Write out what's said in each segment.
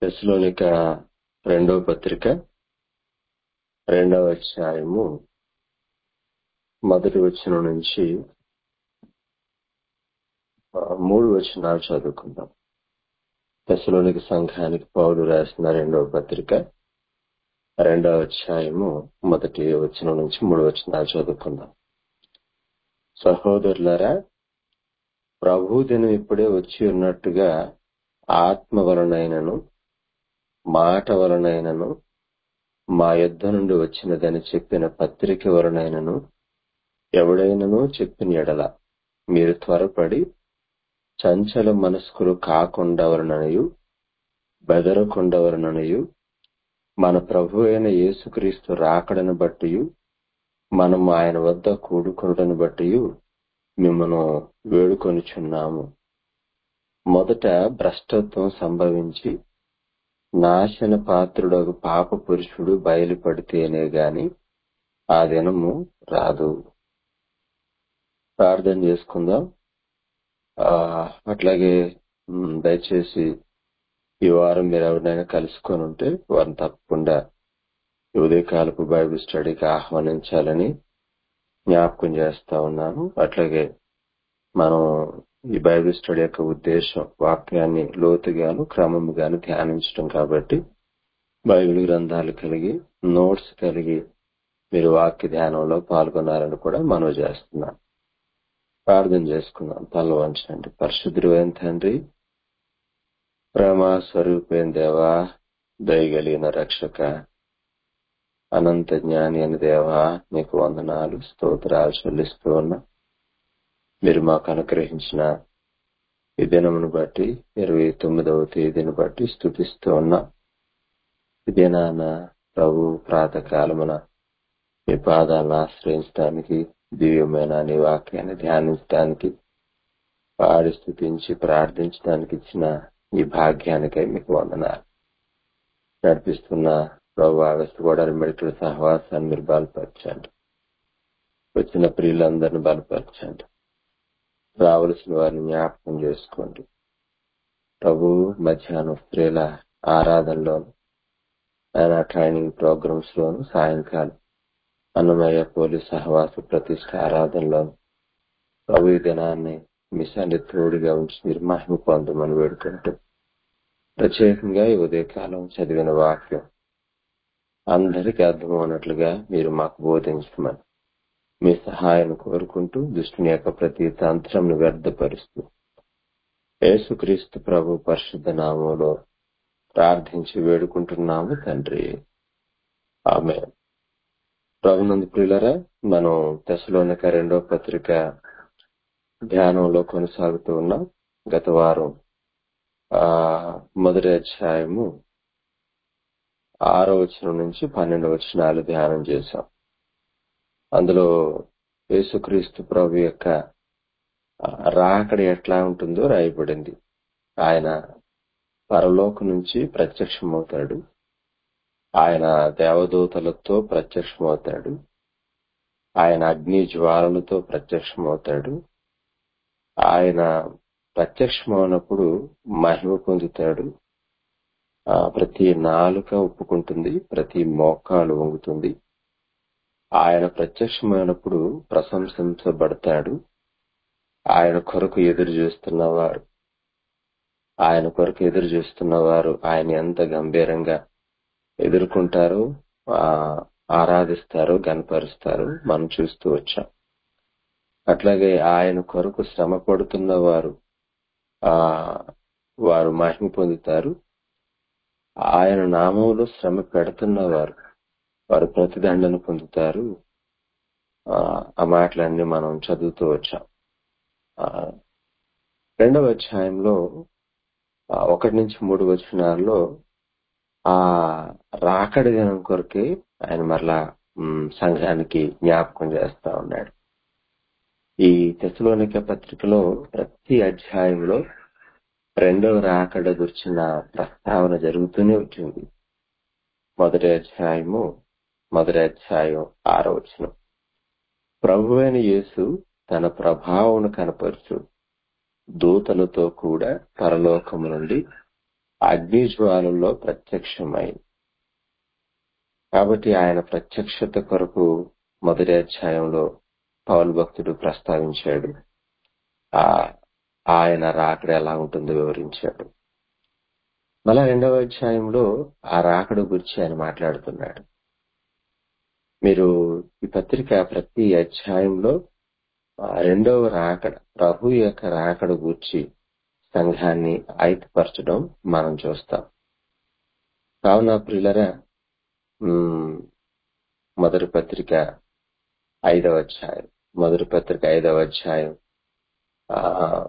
తెస్సలోనిక రెండవ పత్రిక రెండవ అధ్యాయము మొదటి వచనం నుంచి ఆ, మూడు వచనాలు చదువుకుందాం తెస్సలోనిక సంఘానికి పౌలు రాసిన రెండవ పత్రిక రెండవ అధ్యాయము మొదటి వచనం నుంచి మూడు వచనాలు చదువుకుందాం సహోదరులారా ప్రభు దినం ఇప్పుడే వచ్చి ఉన్నట్టుగా ఆత్మ వలనైనను మాట వలనైనను మా యుద్ధ నుండి వచ్చినదని చెప్పిన పత్రిక వలనైనను ఎవడైనను చెప్పిన ఎడల మీరు త్వరపడి చంచల మనస్కులు కాకుండవలననియు బెదరకుండవలననియు మన ప్రభు అయిన యేసుక్రీస్తు రాకడను బట్టి మనం ఆయన వద్ద కూడుకొనుటను బట్టి మిమ్మను వేడుకొనుచున్నాము మొదట భ్రష్టత్వం సంభవించి నాశన పాత్రుడగు పాప పురుషుడు బయలుపడితేనే గాని ఆ దినము రాదు ప్రార్థన చేసుకుందాం ఆ అట్లాగే ఉమ్, దయచేసి ఈ వారం మీరు ఎవరినైనా కలుసుకొని ఉంటే వారిని తప్పకుండా ఈ ఉదయకాలపు బైబిల్ స్టడీకి ఆహ్వానించాలని జ్ఞాపకం చేస్తా ఉన్నాను అట్లాగే మనం ఈ బైబిల్ స్టడీ యొక్క ఉద్దేశం వాక్యాన్ని లోతుగాను క్రమముగాను ధ్యానించడం కాబట్టి బైబిల్ గ్రంథాలు కలిగి నోట్స్ కలిగి మీరు వాక్య ధ్యానంలో పాల్గొనాలని కూడా మనవి చేస్తున్నాను ప్రార్థన చేసుకుందాం తల వంచండి పరిశుద్ధుడైన తండ్రి ప్రేమ స్వరూపైన దేవా దయగలిగిన రక్షక అనంత జ్ఞాని అని దేవా నీకు వందనాలు స్తోత్రాలు చెల్లిస్తూ ఉన్నా మీరు మాకు అనుగ్రహించిన ఈ దినమును బట్టి ఇరవై తొమ్మిదవ తేదీని బట్టి స్థుతిస్తూ ఉన్నా ఈ దినాన ప్రభు ప్రాతకాలమున మీ పాదాలను ఆశ్రయించడానికి దివ్యమైన నీ వాక్యాన్ని ధ్యానించడానికి పాడి స్థుతించి ప్రార్థించడానికి ఇచ్చిన ఈ భాగ్యానికై మీకు వందనాలు నడిపిస్తున్న ప్రభు వెస్తగోడారి మెడికల్ సహవాసాన్ని మీరు బలపరచండి వచ్చిన ప్రియులందరినీ బలపరచండి రావలసిన వారిని జ్ఞాపకం చేసుకోండి ప్రభు మధ్యాహ్నం స్త్రీల ఆరాధనలోను ఆయన ట్రైనింగ్ ప్రోగ్రామ్స్ లోను సాయంకాలం అన్నమయ్య పోలీస్ సహవాస ప్రతిష్ట ఆరాధనలోను ప్రభు ఈ దినాన్ని మీ సండి తోడుగా ఉంచి మీరు మహిమ పొందమని వేడుకుంటూ ప్రత్యేకంగా ఈ ఉదయకాలం చదివిన వాక్యం అందరికీ అర్థమవునట్లుగా మీరు మాకు బోధించమని మీ సహాయం కోరుకుంటూ దుష్టుని యొక్క ప్రతి తంత్రంను వ్యర్థపరుస్తూ యేసుక్రీస్తు ప్రభు పరిశుద్ధ నామంలో ప్రార్థించి వేడుకుంటున్నాము తండ్రి ఆమె ప్రభునందు ప్రియులరా మనం దశలోనిక రెండో పత్రిక ధ్యానంలో కొనసాగుతూ ఉన్నాం గత వారం ఆ మొదటి అధ్యాయము ఆరో వచనం నుంచి పన్నెండు వచనాలు ధ్యానం చేశాం అందులో యేసుక్రీస్తు ప్రభు యొక్క ఆ, రాకడ ఎట్లా ఉంటుందో రాయబడింది ఆయన పరలోకం నుంచి ప్రత్యక్షమవుతాడు ఆయన దేవదూతలతో ప్రత్యక్షమవుతాడు ఆయన అగ్ని జ్వాలలతో ప్రత్యక్షమవుతాడు ఆయన ప్రత్యక్షమైనప్పుడు మహిమ పొందుతాడు ఆ, ప్రతి నాలుక ఒప్పుకుంటుంది ప్రతి మోకాలు వంగుతుంది ఆయన ప్రత్యక్షమైనప్పుడు ప్రశంసించబడతాడు ఆయన కొరకు ఎదురు చూస్తున్నవారు ఆయన కొరకు ఎదురు చూస్తున్నవారు ఆయన ఎంత గంభీరంగా ఎదుర్కొంటారో ఆ, ఆరాధిస్తారు గనపరుస్తారు మనం చూస్తూ వచ్చాం అట్లాగే ఆయన కొరకు శ్రమ పడుతున్న వారు ఆ వారు మహిమ పొందుతారు ఆయన నామంలో శ్రమ పెడుతున్నవారు వారు ప్రతిదండన పొందుతారు ఆ ఆ మాటలన్నీ మనం చదువుతూ వచ్చాం ఆ, రెండవ అధ్యాయంలో ఆ, ఒకటి నుంచి మూడు వచనాల్లో ఆ రాకడి దినం కొరకే ఆయన మరలా ఉమ్, సంఘానికి జ్ఞాపకం చేస్తా ఉన్నాడు ఈ తెసలోనిక పత్రికలో ప్రతి అధ్యాయంలో రెండవ రాకడ గురించిన ప్రస్తావన జరుగుతూనే వచ్చింది మొదటి అధ్యాయము మొదటి అధ్యాయం ఆరో వచనం ప్రభు అయిన యేసు తన ప్రభావమును కనపరచు దూతలతో కూడా పరలోకము నుండి అగ్ని జ్వాలల్లో ప్రత్యక్షమైంది కాబట్టి ఆయన ప్రత్యక్షత కొరకు మొదటి అధ్యాయంలో పౌలు భక్తుడు ప్రస్తావించాడు ఆ ఆయన రాకడ ఎలా ఉంటుందో వివరించాడు మళ్ళా రెండవ అధ్యాయంలో ఆ రాకడ గురించి ఆయన మాట్లాడుతున్నాడు మీరు ఈ పత్రిక ప్రతి అధ్యాయంలో ఆ రెండవ రాకడ ప్రభు యొక్క రాకడ గూర్చి సంఘాన్ని ఐక్యపరచడం మనం చూస్తాం కావున ప్రియులరా ఉమ్, మొదటి పత్రిక ఐదవ అధ్యాయం మొదటి పత్రిక ఐదవ అధ్యాయం ఆ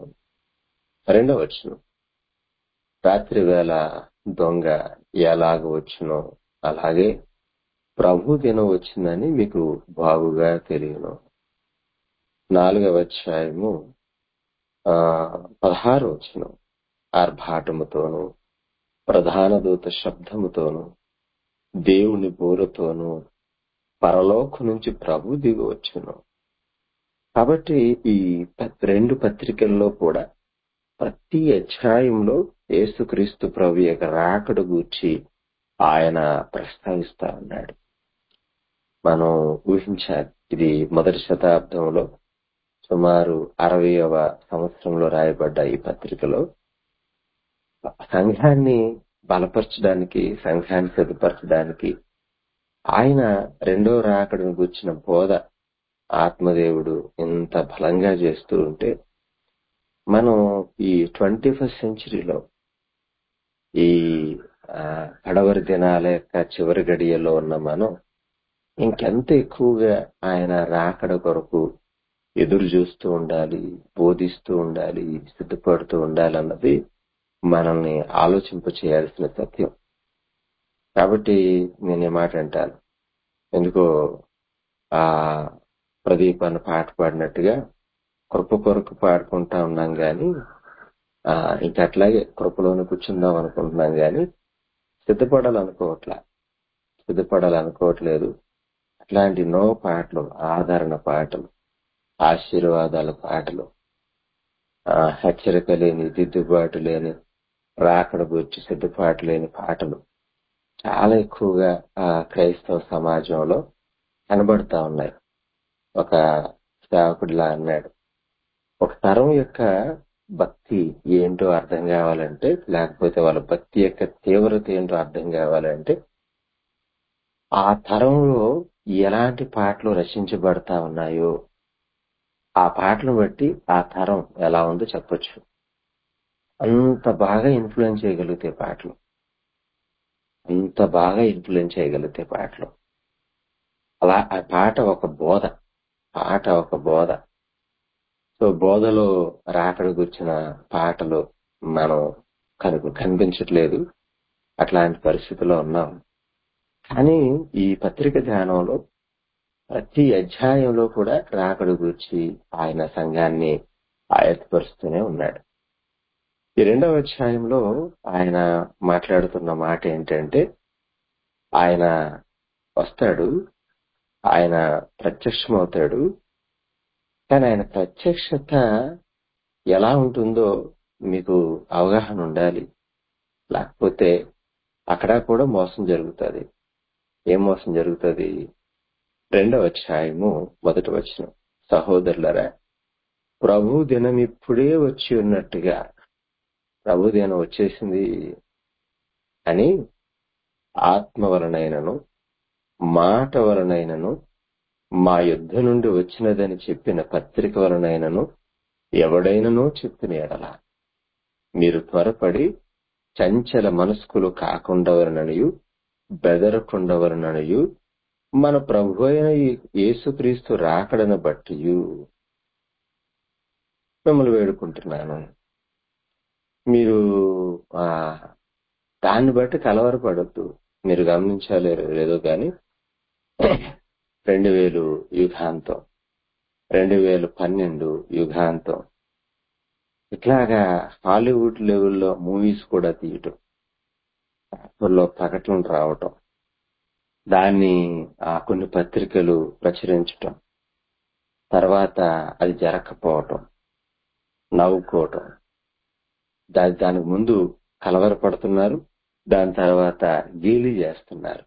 రెండవ వచనం రాత్రి వేళ దొంగ ఎలాగ వచ్చునో అలాగే ప్రభు దినం వచ్చిందని మీకు బాగుగా తెలియను నాలుగవ అధ్యాయము ఆ పదహారు వచనం ఆర్భాటముతోను ప్రధాన దూత శబ్దముతోను దేవుని బోరతోను పరలోకం నుంచి ప్రభు దిగి వచ్చును కాబట్టి ఈ ప- రెండు పత్రికల్లో కూడా ప్రతి అధ్యాయంలో యేసుక్రీస్తు ప్రభు యొక్క రాకడ గూర్చి ఆయన ప్రస్తావిస్తా ఉన్నాడు మనం ఊహించాలి ఇది మొదటి శతాబ్దంలో సుమారు అరవయవ సంవత్సరంలో రాయబడ్డ ఈ పత్రికలో సంఘాన్ని బలపరచడానికి సంఘాన్ని సిద్ధపరచడానికి ఆయన రెండో రాకడను గుర్చిన బోధ ఆత్మదేవుడు ఎంత బలంగా చేస్తూ ఉంటే మనం ఈ ట్వంటీ ఫస్ట్ సెంచరీలో ఈ ఆ, కడవరి దినాల యొక్క చివరి గడియలో ఉన్న మనం ఇంకెంత ఎక్కువగా ఆయన రాకడ కొరకు ఎదురు చూస్తూ ఉండాలి బోధిస్తూ ఉండాలి సిద్ధపడుతూ ఉండాలి అన్నది మనల్ని ఆలోచింప చేయాల్సిన సత్యం కాబట్టి నేను ఈ మాట అంటాను ఎందుకో ఆ ప్రదీప్ అన్న పాట పాడినట్టుగా కృప కొరకు పాడుకుంటా ఉన్నాం గాని ఆ ఇంకా అట్లాగే కృపలోనే కూర్చుందాం అనుకుంటున్నాం గాని సిద్ధపడాలనుకోవట్లా సిద్ధపడాలనుకోవట్లేదు అట్లాంటి నో పాటలు ఆదరణ పాటలు ఆశీర్వాదాల పాటలు ఆ హెచ్చరిక లేని దిద్దుబాటు లేని రాకడ గురించి సిద్ధపాటు లేని పాటలు చాలా ఎక్కువగా ఆ క్రైస్తవ సమాజంలో కనబడతా ఉన్నాయి ఒక సేవకుడిలా అన్నాడు ఒక తరం యొక్క భక్తి ఏంటో అర్థం కావాలంటే లేకపోతే వాళ్ళ భక్తి యొక్క తీవ్రత ఏంటో అర్థం కావాలంటే ఆ తరంలో ఎలాంటి పాటలు రచించబడతా ఉన్నాయో ఆ పాటను బట్టి ఆ తరం ఎలా ఉందో చెప్పొచ్చు అంత బాగా ఇన్ఫ్లుయెన్స్ చేయగలిగితే పాటలు అంత బాగా ఇన్ఫ్లుయెన్స్ చేయగలిగితే పాటలు అలా ఆ పాట ఒక బోధ పాట ఒక బోధ సో బోధలో రాకడ గుర్చిన పాటలు మనం కనుక కనిపించట్లేదు అట్లాంటి పరిస్థితిలో ఉన్నాం కానీ ఈ పత్రిక ధ్యానంలో ప్రతి అధ్యాయంలో కూడా రాకడ గురించి ఆయన సంఘాన్ని ఆయత్తపరుస్తూనే ఉన్నాడు ఈ రెండవ అధ్యాయంలో ఆయన మాట్లాడుతున్న మాట ఏంటంటే ఆయన వస్తాడు ఆయన ప్రత్యక్షమవుతాడు కానీ ఆయన ప్రత్యక్షత ఎలా ఉంటుందో మీకు అవగాహన ఉండాలి లేకపోతే అక్కడ కూడా మోసం జరుగుతుంది ఏం మోసం జరుగుతుంది రెండవ అధ్యాయము మొదటి వచనం సహోదరులరా ప్రభు దినం ఇప్పుడే వచ్చి ఉన్నట్టుగా ప్రభు దినం వచ్చేసింది అని ఆత్మ వలనైనను మాట వలనైనను మా యుద్ధ నుండి వచ్చినదని చెప్పిన పత్రిక వలనైనను ఎవడైనను చెప్పిన ఎడల మీరు త్వరపడి చంచల మనస్కులు కాకుండవలననియు బెదరకుండవలననియు మన ప్రభు అయిన యేసుక్రీస్తు రాకడను బట్టి మిమ్మల్ని వేడుకుంటున్నాను మీరు ఆ దాన్ని బట్టి కలవరపడద్దు మీరు గమనించాలి లేదో కానీ రెండు వేలు యుగాంతం రెండు వేలు పన్నెండు యుగాంతం ఇట్లాగా హాలీవుడ్ లెవెల్లో మూవీస్ కూడా తీయటం పేపర్లో ప్రకటనలు రావటం దాన్ని ఆ కొన్ని పత్రికలు ప్రచురించటం తర్వాత అది జరగకపోవటం నవ్వుకోవటం దాని దానికి ముందు కలవరపడుతున్నారు దాని తర్వాత గేలి చేస్తున్నారు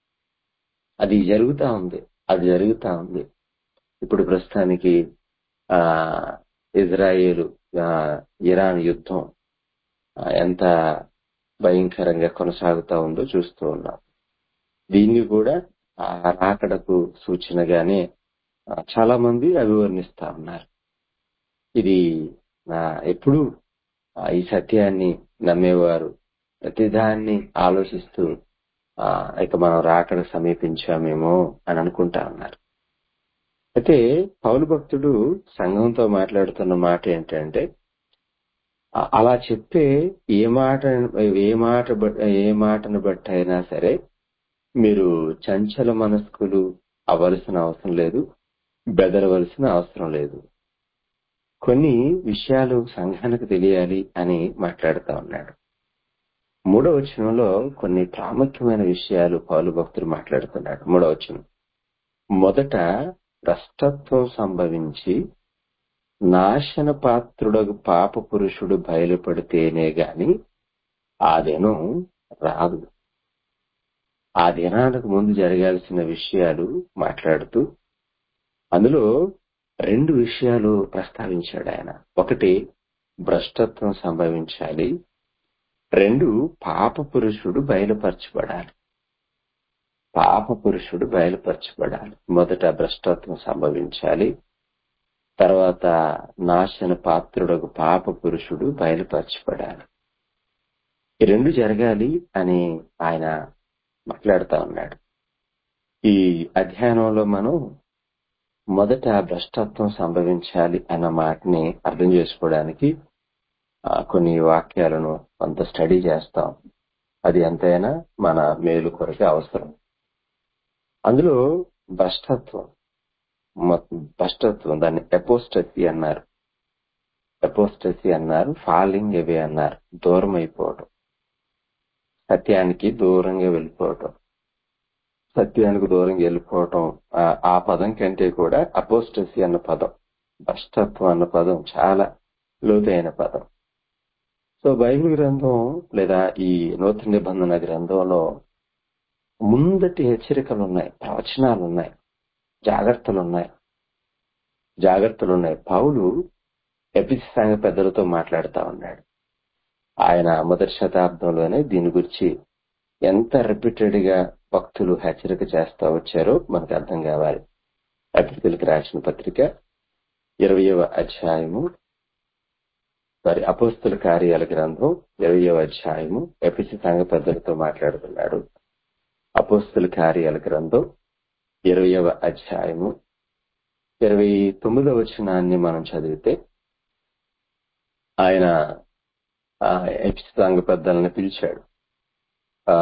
అది జరుగుతా ఉంది అది జరుగుతా ఉంది ఇప్పుడు ప్రస్తుతానికి ఆ ఇజ్రాయేలు ఆ, ఇరాన్ యుద్ధం ఆ, ఎంత భయంకరంగా కొనసాగుతా ఉందో చూస్తూ ఉన్నాం దీన్ని కూడా ఆ రాకడకు సూచనగానే ఆ, చాలా మంది అభివర్ణిస్తా ఉన్నారు ఇది ఆ, ఎప్పుడు ఆ, ఈ సత్యాన్ని నమ్మేవారు ప్రతిదాన్ని ఆలోచిస్తూ ఆ, ఇక మనం రాకడ సమీపించామేమో అని అనుకుంటా ఉన్నారు అయితే పౌలు భక్తుడు సంఘంతో మాట్లాడుతున్న మాట ఏంటంటే ఆ- అలా చెప్పే ఏ మాట ఏ మాట బట్- ఏ మాటను బట్టి అయినా సరే మీరు చంచల మనస్కులు అవ్వాల్సిన అవసరం లేదు బెదరవలసిన అవసరం లేదు కొన్ని విషయాలు సంఘానికి తెలియాలి అని మాట్లాడుతా ఉన్నాడు మూడో వచనంలో కొన్ని ప్రాముఖ్యమైన విషయాలు పౌలు భక్తుడు మాట్లాడుతున్నాడు మూడో వచనం మొదట భ్రష్టత్వం సంభవించి నాశన పాత్రుడకు పాప పురుషుడు బయలుపడితేనే గాని ఆ దినం రాదు ఆ దినానికి ముందు జరగాల్సిన విషయాలు మాట్లాడుతూ అందులో రెండు విషయాలు ప్రస్తావించాడు ఆయన ఒకటి భ్రష్టత్వం సంభవించాలి రెండు పాప పురుషుడు బయలుపరచబడాలి పాప పురుషుడు బయలుపరచబడాలి మొదట భ్రష్టత్వం సంభవించాలి తర్వాత నాశన పాత్రుడకు పాప పురుషుడు బయలుపరచబడాలి ఈ రెండు జరగాలి అని ఆయన మాట్లాడుతా ఉన్నాడు ఈ అధ్యయనంలో మనం మొదట భ్రష్టత్వం సంభవించాలి అన్న మాటని అర్థం చేసుకోవడానికి ఆ, కొన్ని వాక్యాలను కొంత స్టడీ చేస్తాం అది ఎంతైనా మన మేలు కొరకే అవసరం అందులో భ్రష్టత్వం మొ- భ్రష్టత్వం దాన్ని ఎపోస్టసీ అన్నారు ఎపోస్టసీ అన్నారు ఫాలింగ్ అవే అన్నారు దూరం అయిపోవడం సత్యానికి దూరంగా వెళ్ళిపోవటం సత్యానికి దూరంగా వెళ్ళిపోవటం ఆ ఆ పదం కంటే కూడా అపోస్టసీ అన్న పదం భ్రష్టత్వం అన్న పదం చాలా లోతైన పదం సో బైబిల్ గ్రంథం లేదా ఈ నూతన నిబంధన గ్రంథంలో ముందటి హెచ్చరికలు ఉన్నాయి ప్రవచనాలు ఉన్నాయి జాగ్రత్తలు ఉన్నాయి జాగ్రత్తలు ఉన్నాయి పౌలు ఎపిసి సంఘ పెద్దలతో మాట్లాడుతా ఉన్నాడు ఆయన మొదటి శతాబ్దంలోనే దీని గురించి ఎంత రిపీటెడ్ గా భక్తులు హెచ్చరిక చేస్తా వచ్చారో మనకు అర్థం కావాలి ఎపిసిలకు రాసిన పత్రిక ఇరవయవ అధ్యాయము సారీ అపోస్తుల కార్యాల గ్రంథం ఇరవయవ అధ్యాయము ఎపిసి సంఘ పెద్దలతో మాట్లాడుతున్నాడు అపోస్తుల కార్యాల గ్రంథం ఇరవయవ అధ్యాయము ఇరవై తొమ్మిదవ వచనాన్ని మనం చదివితే ఆయన ఆ, ఎపిసి సంఘ పెద్దలను పిలిచాడు ఆ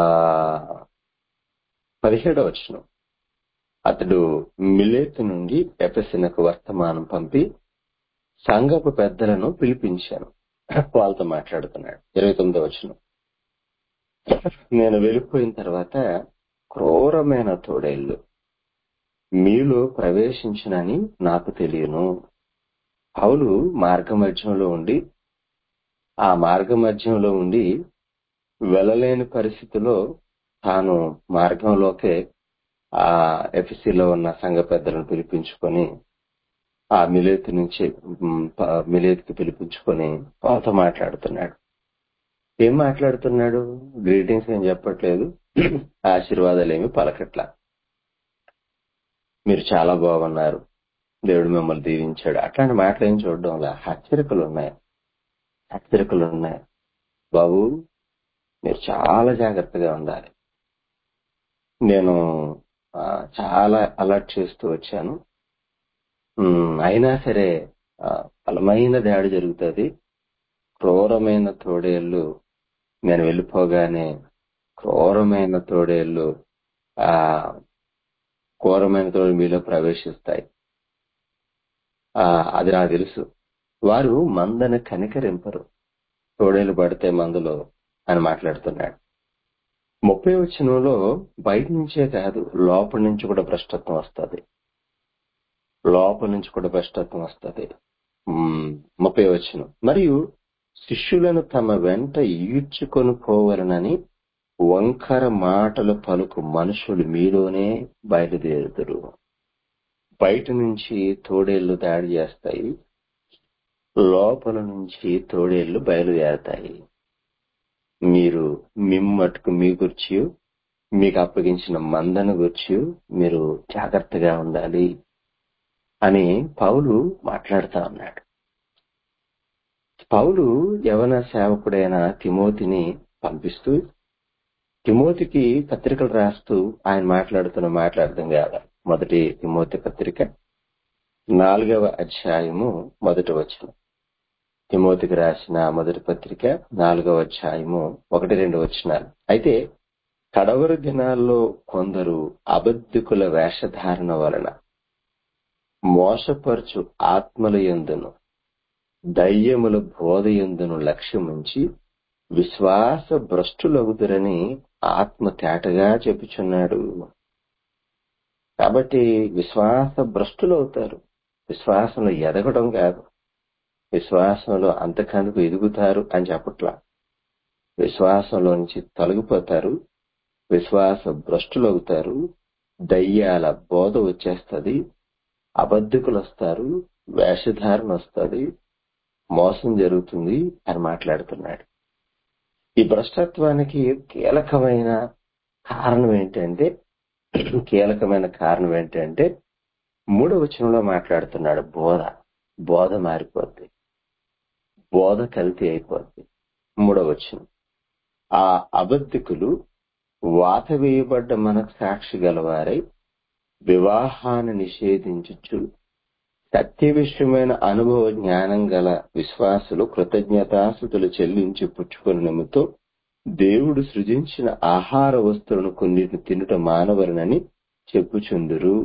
పదిహేడవ వచనం అతడు మిలేతు నుండి ఎపసినకు వర్తమానం పంపి సంఘపు పెద్దలను పిలిపించాను వాళ్ళతో మాట్లాడుతున్నాడు ఇరవై తొమ్మిదవ వచనం నేను వెళ్ళిపోయిన తర్వాత క్రూరమైన తోడేళ్లు మీలో ప్రవేశించినని నాకు తెలియను పౌలు మార్గ మధ్యంలో ఉండి ఆ మార్గ మధ్యంలో ఉండి వెళ్ళలేని పరిస్థితిలో తాను మార్గంలోకే ఆ ఎఫ్సిలో ఉన్న సంఘ పెద్దలను పిలిపించుకొని ఆ మిలేతు నుంచి ఉమ్, ప- మిలేతుకి పిలిపించుకొని వాళ్ళతో మాట్లాడుతున్నాడు ఏం మాట్లాడుతున్నాడు గ్రీటింగ్స్ ఏం చెప్పట్లేదు ఆశీర్వాదాలు ఏమి పలకట్లా మీరు చాలా బాగున్నారు దేవుడు మిమ్మల్ని దీవించాడు అట్లాంటి మాటలు ఏం చూడడం లే హెచ్చరికలు ఉన్నాయి హెచ్చరికలు ఉన్నాయి బాబు మీరు చాలా జాగ్రత్తగా ఉండాలి నేను ఆ, చాలా అలర్ట్ చేస్తూ వచ్చాను ఉమ్, అయినా సరే ఆ, బలమైన దాడి జరుగుతుంది క్రూరమైన తోడేళ్లు నేను వెళ్ళిపోగానే క్రూరమైన తోడేళ్లు ఆ క్రూరమైన తోడేలు మీలో ప్రవేశిస్తాయి ఆ అది నాకు తెలుసు వారు మందను కనికరింపరు తోడేలు పడితే మందులో అని మాట్లాడుతున్నాడు ముప్పై వచనంలో బయట నుంచే కాదు లోపల నుంచి కూడా భ్రష్టత్వం వస్తుంది లోపల నుంచి కూడా భ్రష్టత్వం వస్తుంది ముప్పై వచనం మరియు శిష్యులను తమ వెంట ఈడ్చుకొని పోవలనని వంకర మాటలు పలుకు మనుషులు మీలోనే బయలుదేరుదురు బయట నుంచి తోడేళ్లు దాడి చేస్తాయి లోపల నుంచి తోడేళ్లు బయలుదేరతాయి మీరు మిమ్మట్టుకు మీ గుర్చి మీకు అప్పగించిన మందను గుర్చి మీరు జాగ్రత్తగా ఉండాలి అని పౌలు మాట్లాడుతా ఉన్నాడు పౌలు యవన సేవకుడైన తిమోతిని పంపిస్తూ తిమోతికి పత్రికలు రాస్తూ ఆయన మాట్లాడుతున్న మాట్లాడటం కాదు మొదటి తిమోతి పత్రిక నాలుగవ అధ్యాయము మొదటి వచనం తిమోతికి రాసిన మొదటి పత్రిక నాలుగవ అధ్యాయము ఒకటి రెండు వచనాలు అయితే కడవరి దినాల్లో కొందరు అబద్ధికుల వేషధారణ వలన మోసపరచు ఆత్మల యందును దయ్యముల బోధ యందును లక్ష్యముంచి విశ్వాస భ్రష్టులవుదురని ఆత్మ తేటగా చెప్పుచున్నాడు కాబట్టి విశ్వాస భ్రష్టులవుతారు విశ్వాసంలో ఎదగడం కాదు విశ్వాసంలో అంతకందుకు ఎదుగుతారు అని చెప్పట్లా విశ్వాసంలో నుంచి తొలగిపోతారు విశ్వాస భ్రష్టులవుతారు దయ్యాల బోధ వచ్చేస్తుంది అబద్ధికులు వస్తారు వేషధారణ వస్తుంది మోసం జరుగుతుంది అని మాట్లాడుతున్నాడు ఈ భ్రష్టత్వానికి కీలకమైన కారణం ఏంటంటే కీలకమైన కారణం ఏంటంటే మూడవ వచనంలో మాట్లాడుతున్నాడు బోధ బోధ మారిపోద్ది బోధ కల్తీ అయిపోద్ది మూడవ వచనం ఆ అబద్ధికులు వాత వేయబడ్డ మనకు సాక్షి గలవారై వివాహాన్ని నిషేధించుచు సత్య విషయమైన అనుభవ జ్ఞానం గల విశ్వాసులు కృతజ్ఞతాసుతులు చెల్లించి పుచ్చుకుని నిమిత్తం దేవుడు సృజించిన ఆహార వస్తువులను కొన్నిటిని తినుట మానవలనని చెప్పుచుందురు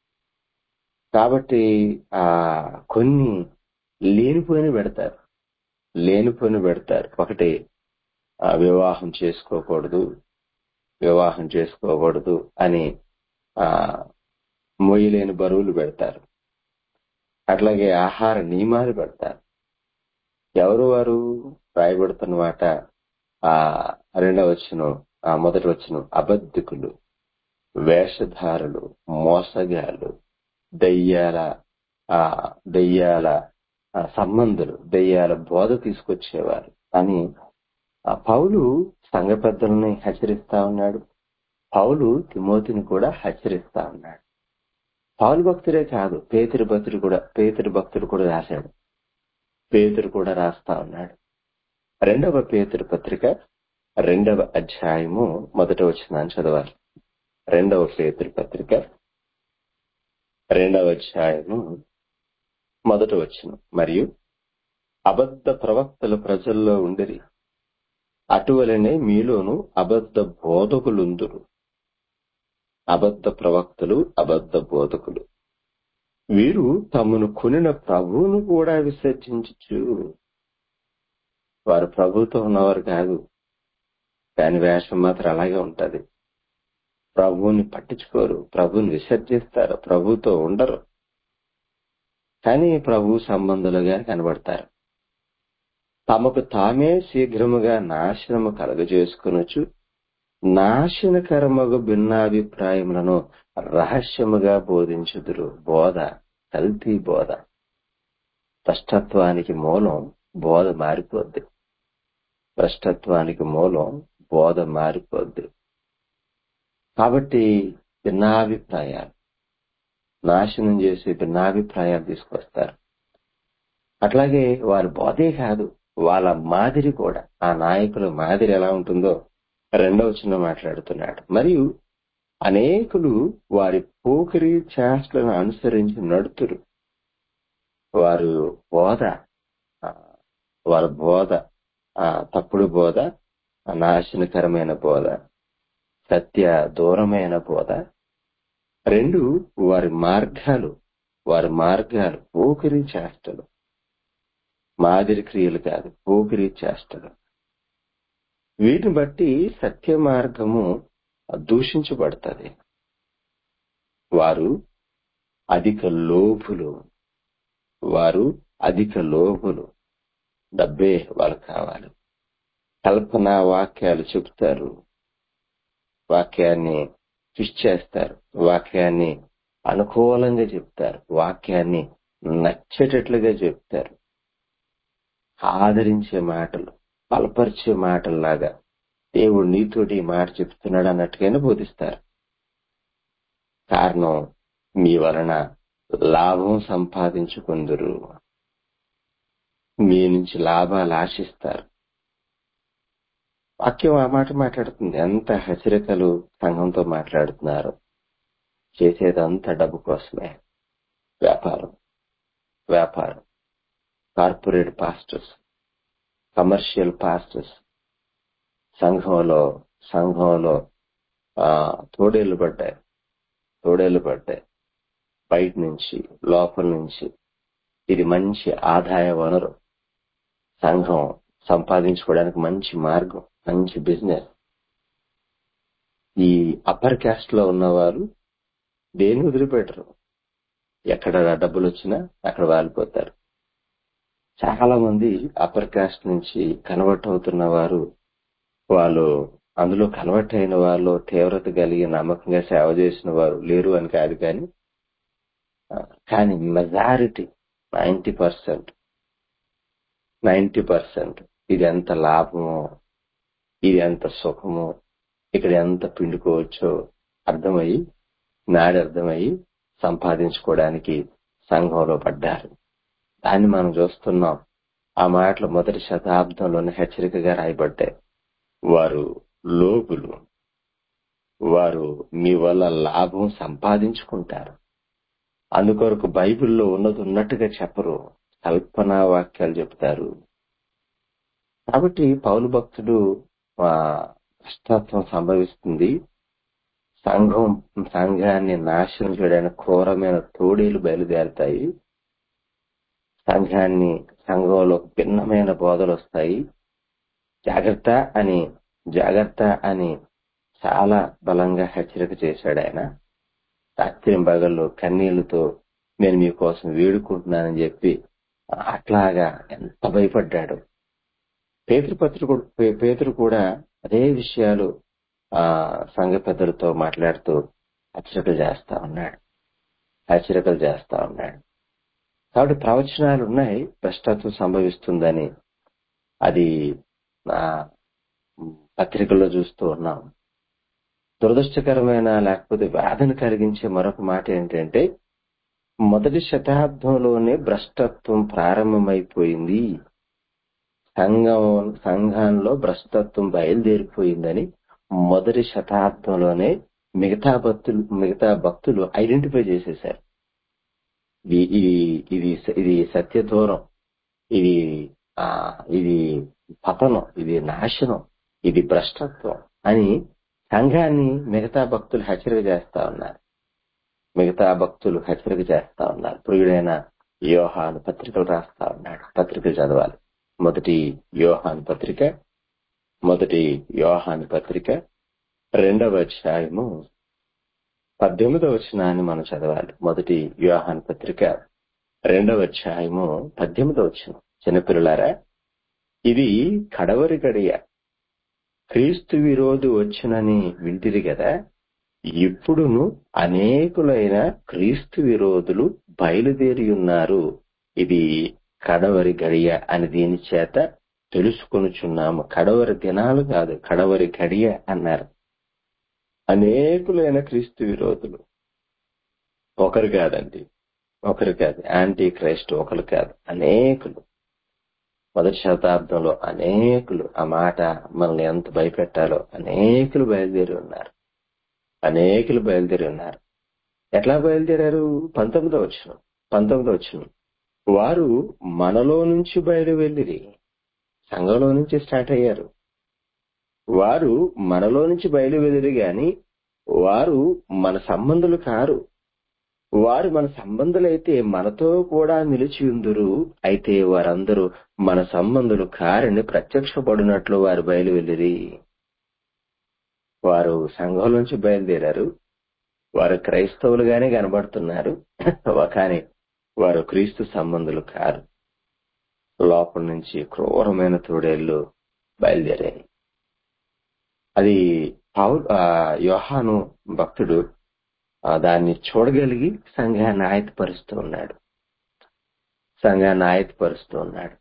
కాబట్టి ఆ కొన్ని లేనిపోయిన పెడతారు లేనిపోయిన పెడతారు ఒకటి ఆ వివాహం చేసుకోకూడదు వివాహం చేసుకోకూడదు అని ఆ మొయ్యలేని బరువులు పెడతారు అట్లాగే ఆహార నియమాలు పెడతారు ఎవరు వారు రాయబడుతున్న మాట ఆ రెండవ వచ్చును ఆ మొదటి వచ్చును అబద్ధికులు వేషధారులు మోసగాళ్ళు దయ్యాల ఆ దయ్యాల ఆ సంబంధులు దయ్యాల బోధ తీసుకొచ్చేవారు అని ఆ పౌలు సంఘ పెద్దలని హెచ్చరిస్తా ఉన్నాడు పౌలు తిమోతిని కూడా హెచ్చరిస్తా ఉన్నాడు పౌలు భక్తుడే కాదు పేతురు భక్తుడు కూడా పేతురు భక్తుడు కూడా రాశాడు పేతురు కూడా రాస్తా ఉన్నాడు రెండవ పేతురు పత్రిక రెండవ అధ్యాయము మొదట వచ్చిందని చదవాలి రెండవ పేతురు పత్రిక రెండవ అధ్యాయము మొదట వచ్చిన మరియు అబద్ధ ప్రవక్తలు ప్రజల్లో ఉండిరి అటువలనే మీలోను అబద్ధ బోధకులుందురు అబద్ధ ప్రవక్తలు అబద్ధ బోధకులు వీరు తమను కొనిన ప్రభువును కూడా విసర్జించచ్చు వారు ప్రభుతో ఉన్నవారు కాదు దాని వేషం మాత్రం అలాగే ఉంటది ప్రభువుని పట్టించుకోరు ప్రభువుని విసర్జిస్తారు ప్రభుతో ఉండరు కానీ ప్రభు సంబంధులుగా కనబడతారు తమకు తామే శీఘ్రముగా నాశనము కలగజేసుకునొచ్చు నాశనకరమగు భిన్నాభిప్రాయములను రహస్యముగా బోధించుదురు బోధ కల్తీ బోధ భ్రష్టత్వానికి మూలం బోధ మారిపోద్ది భ్రష్టత్వానికి మూలం బోధ మారిపోద్ది కాబట్టి భిన్నాభిప్రాయాలు నాశనం చేసి భిన్నాభిప్రాయాలు తీసుకొస్తారు అట్లాగే వారి బోధే కాదు వాళ్ళ మాదిరి కూడా ఆ నాయకుల మాదిరి ఎలా ఉంటుందో రెండవ చిన్న మాట్లాడుతున్నాడు మరియు అనేకులు వారి పోకిరి చేష్టలను అనుసరించి నడుతురు వారు బోధ ఆ, వారి బోధ ఆ, తప్పుడు బోధ ఆ, నాశనకరమైన బోధ సత్య దూరమైన బోధ రెండు వారి మార్గాలు వారి మార్గాలు పోకిరి చేష్టలు మాదిరి క్రియలు కాదు పోకిరి చేష్టలు వీటిని బట్టి సత్య మార్గము దూషించబడుతుంది వారు అధిక లోభులు వారు అధిక లోభులు డబ్బే వాళ్ళకి కావాలి కల్పన వాక్యాలు చెప్తారు వాక్యాన్ని ట్విస్ట్ చేస్తారు వాక్యాన్ని అనుకూలంగా చెప్తారు వాక్యాన్ని నచ్చేటట్లుగా చెప్తారు ఆదరించే మాటలు బలపరిచే మాటల్లాగా దేవుడు నీతోటి ఈ మాట చెప్తున్నాడు అన్నట్టుగానే బోధిస్తారు కారణం మీ వలన లాభం సంపాదించుకుందరు మీ నుంచి లాభాలు ఆశిస్తారు వాక్యం ఆ మాట మాట్లాడుతుంది ఎంత హెచ్చరికలు సంఘంతో మాట్లాడుతున్నారు చేసేదంతా డబ్బు కోసమే వ్యాపారం వ్యాపారం కార్పొరేట్ పాస్టర్స్ కమర్షియల్ పాస్టర్స్ సంఘంలో సంఘంలో ఆ తోడేళ్లు పడ్డాయి తోడేళ్లు పడ్డాయి బయట నుంచి లోపల నుంచి ఇది మంచి ఆదాయ వనరు సంఘం సంపాదించుకోవడానికి మంచి మార్గం మంచి బిజినెస్ ఈ అప్పర్ క్యాస్ట్ లో ఉన్నవారు దేన్ని వదిలిపెట్టరు ఎక్కడ డబ్బులు వచ్చినా అక్కడ వాలిపోతారు చాలా మంది అప్పర్ కాస్ట్ నుంచి కన్వర్ట్ అవుతున్న వారు వాళ్ళు అందులో కన్వర్ట్ అయిన వాళ్ళు తీవ్రత కలిగి నమ్మకంగా సేవ చేసిన వారు లేరు అని కాదు కానీ ఆ, కానీ majority ninety percent ninety percent ఇది ఎంత లాభమో ఇది ఎంత సుఖమో ఇక్కడ ఎంత పిండుకోవచ్చో అర్థమయ్యి నాడి అర్థమయ్యి సంపాదించుకోవడానికి సంఘంలో పడ్డారు దాన్ని మనం చూస్తున్నాం ఆ మాటలు మొదటి శతాబ్దంలోనే హెచ్చరికగా రాయబడ్డాయి వారు లోగులు వారు మీ వల్ల లాభం సంపాదించుకుంటారు అందుకొరకు బైబిల్లో ఉన్నది ఉన్నట్టుగా చెప్పరు కల్పనా వాక్యాలు చెప్తారు కాబట్టి పౌలు భక్తుడు ఆ, కష్టత్వం సంభవిస్తుంది సంఘం సంఘాన్ని నాశనం చేయడానికి క్రూరమైన తోడేలు బయలుదేరుతాయి సంఘాన్ని సంఘంలో భిన్నమైన బోధలు వస్తాయి జాగ్రత్త అని జాగ్రత్త అని చాలా బలంగా హెచ్చరిక చేశాడు ఆయన రాత్రి పగళ్ళు కన్నీళ్లతో నేను మీకోసం వేడుకుంటున్నానని చెప్పి అట్లాగా ఎంత భయపడ్డాడు పేతృపత్రుడు కూడా- పే- పేతురు కూడా అదే విషయాలు ఆ సంఘ పెద్దలతో మాట్లాడుతూ హెచ్చరికలు చేస్తా ఉన్నాడు హెచ్చరికలు చేస్తా ఉన్నాడు కాబట్టి ప్రవచనాలు ఉన్నాయి భ్రష్టత్వం సంభవిస్తుందని అది ఆ, పత్రికల్లో చూస్తూ ఉన్నాం దురదృష్టకరమైన లేకపోతే వ్యాధిని కలిగించే మరొక మాట ఏంటంటే మొదటి శతాబ్దంలోనే భ్రష్టత్వం ప్రారంభమైపోయింది సంఘం సంఘంలో భ్రష్టత్వం బయలుదేరిపోయిందని మొదటి శతాబ్దంలోనే మిగతా భక్తులు మిగతా భక్తులు ఐడెంటిఫై చేసేశారు ఇది ఇది ఇది ఇది సత్య దూరం ఇది ఆ ఇది పతనం ఇది నాశనం ఇది భ్రష్టత్వం అని సంఘాన్ని మిగతా భక్తులు హెచ్చరిక చేస్తా ఉన్నారు మిగతా భక్తులు హెచ్చరిక చేస్తా ఉన్నారు ప్రియుడైన యోహాను పత్రికలు రాస్తా ఉన్నాడు పత్రికలు చదవాలి మొదటి యోహాను పత్రిక మొదటి యోహాను పత్రిక రెండవ అధ్యాయము పద్దెనిమిదవ వచనాన్ని మనం చదవాలి మొదటి యోహాను పత్రిక రెండవ అధ్యాయము పద్దెనిమిదవ వచనం చిన్నపిల్లలారా ఇది కడవరి గడియ క్రీస్తు విరోధి వచ్చునని వింటిరి కదా ఇప్పుడును అనేకులైన క్రీస్తు విరోధులు బయలుదేరి ఉన్నారు ఇది కడవరి గడియ అని దీని చేత తెలుసుకొనుచున్నాము కడవరి దినాలు కాదు కడవరి గడియ అన్నారు అనేకులైన క్రీస్తు విరోధులు ఒకరు కాదండి ఒకరు కాదు యాంటీ క్రైస్ట్ ఒకరు కాదు అనేకులు మొదటి శతాబ్దంలో అనేకులు ఆ మాట మనల్ని ఎంత భయపెట్టాలో అనేకులు బయలుదేరి ఉన్నారు అనేకులు బయలుదేరి ఉన్నారు ఎట్లా బయలుదేరారు పంతొమ్మిదో వచ్చిన పంతొమ్మిదో వచ్చిన వారు మనలో నుంచి బయలు వెళ్ళిరి సంఘంలో నుంచి స్టార్ట్ అయ్యారు వారు మనలో నుంచి బయలు వెళ్ళిరి గాని వారు మన సంబంధులు కారు వారు మన సంబంధులైతే మనతో కూడా నిలిచి ఉందురు అయితే వారందరూ మన సంబంధులు కారని ప్రత్యక్షపడినట్లు వారు బయలు వెళ్ళిరి వారు సంఘం నుంచి బయలుదేరారు వారు క్రైస్తవులుగానే కనబడుతున్నారు కానీ వారు క్రీస్తు సంబంధులు కారు లోపల నుంచి క్రూరమైన తోడేళ్లు బయలుదేరాయి అది పౌల్ ఆ, యోహాను భక్తుడు ఆ, దాన్ని చూడగలిగి సంఘాన్ని ఆయతపరుస్తూ ఉన్నాడు సంఘాన్ని ఆయతపరుస్తూ ఉన్నాడు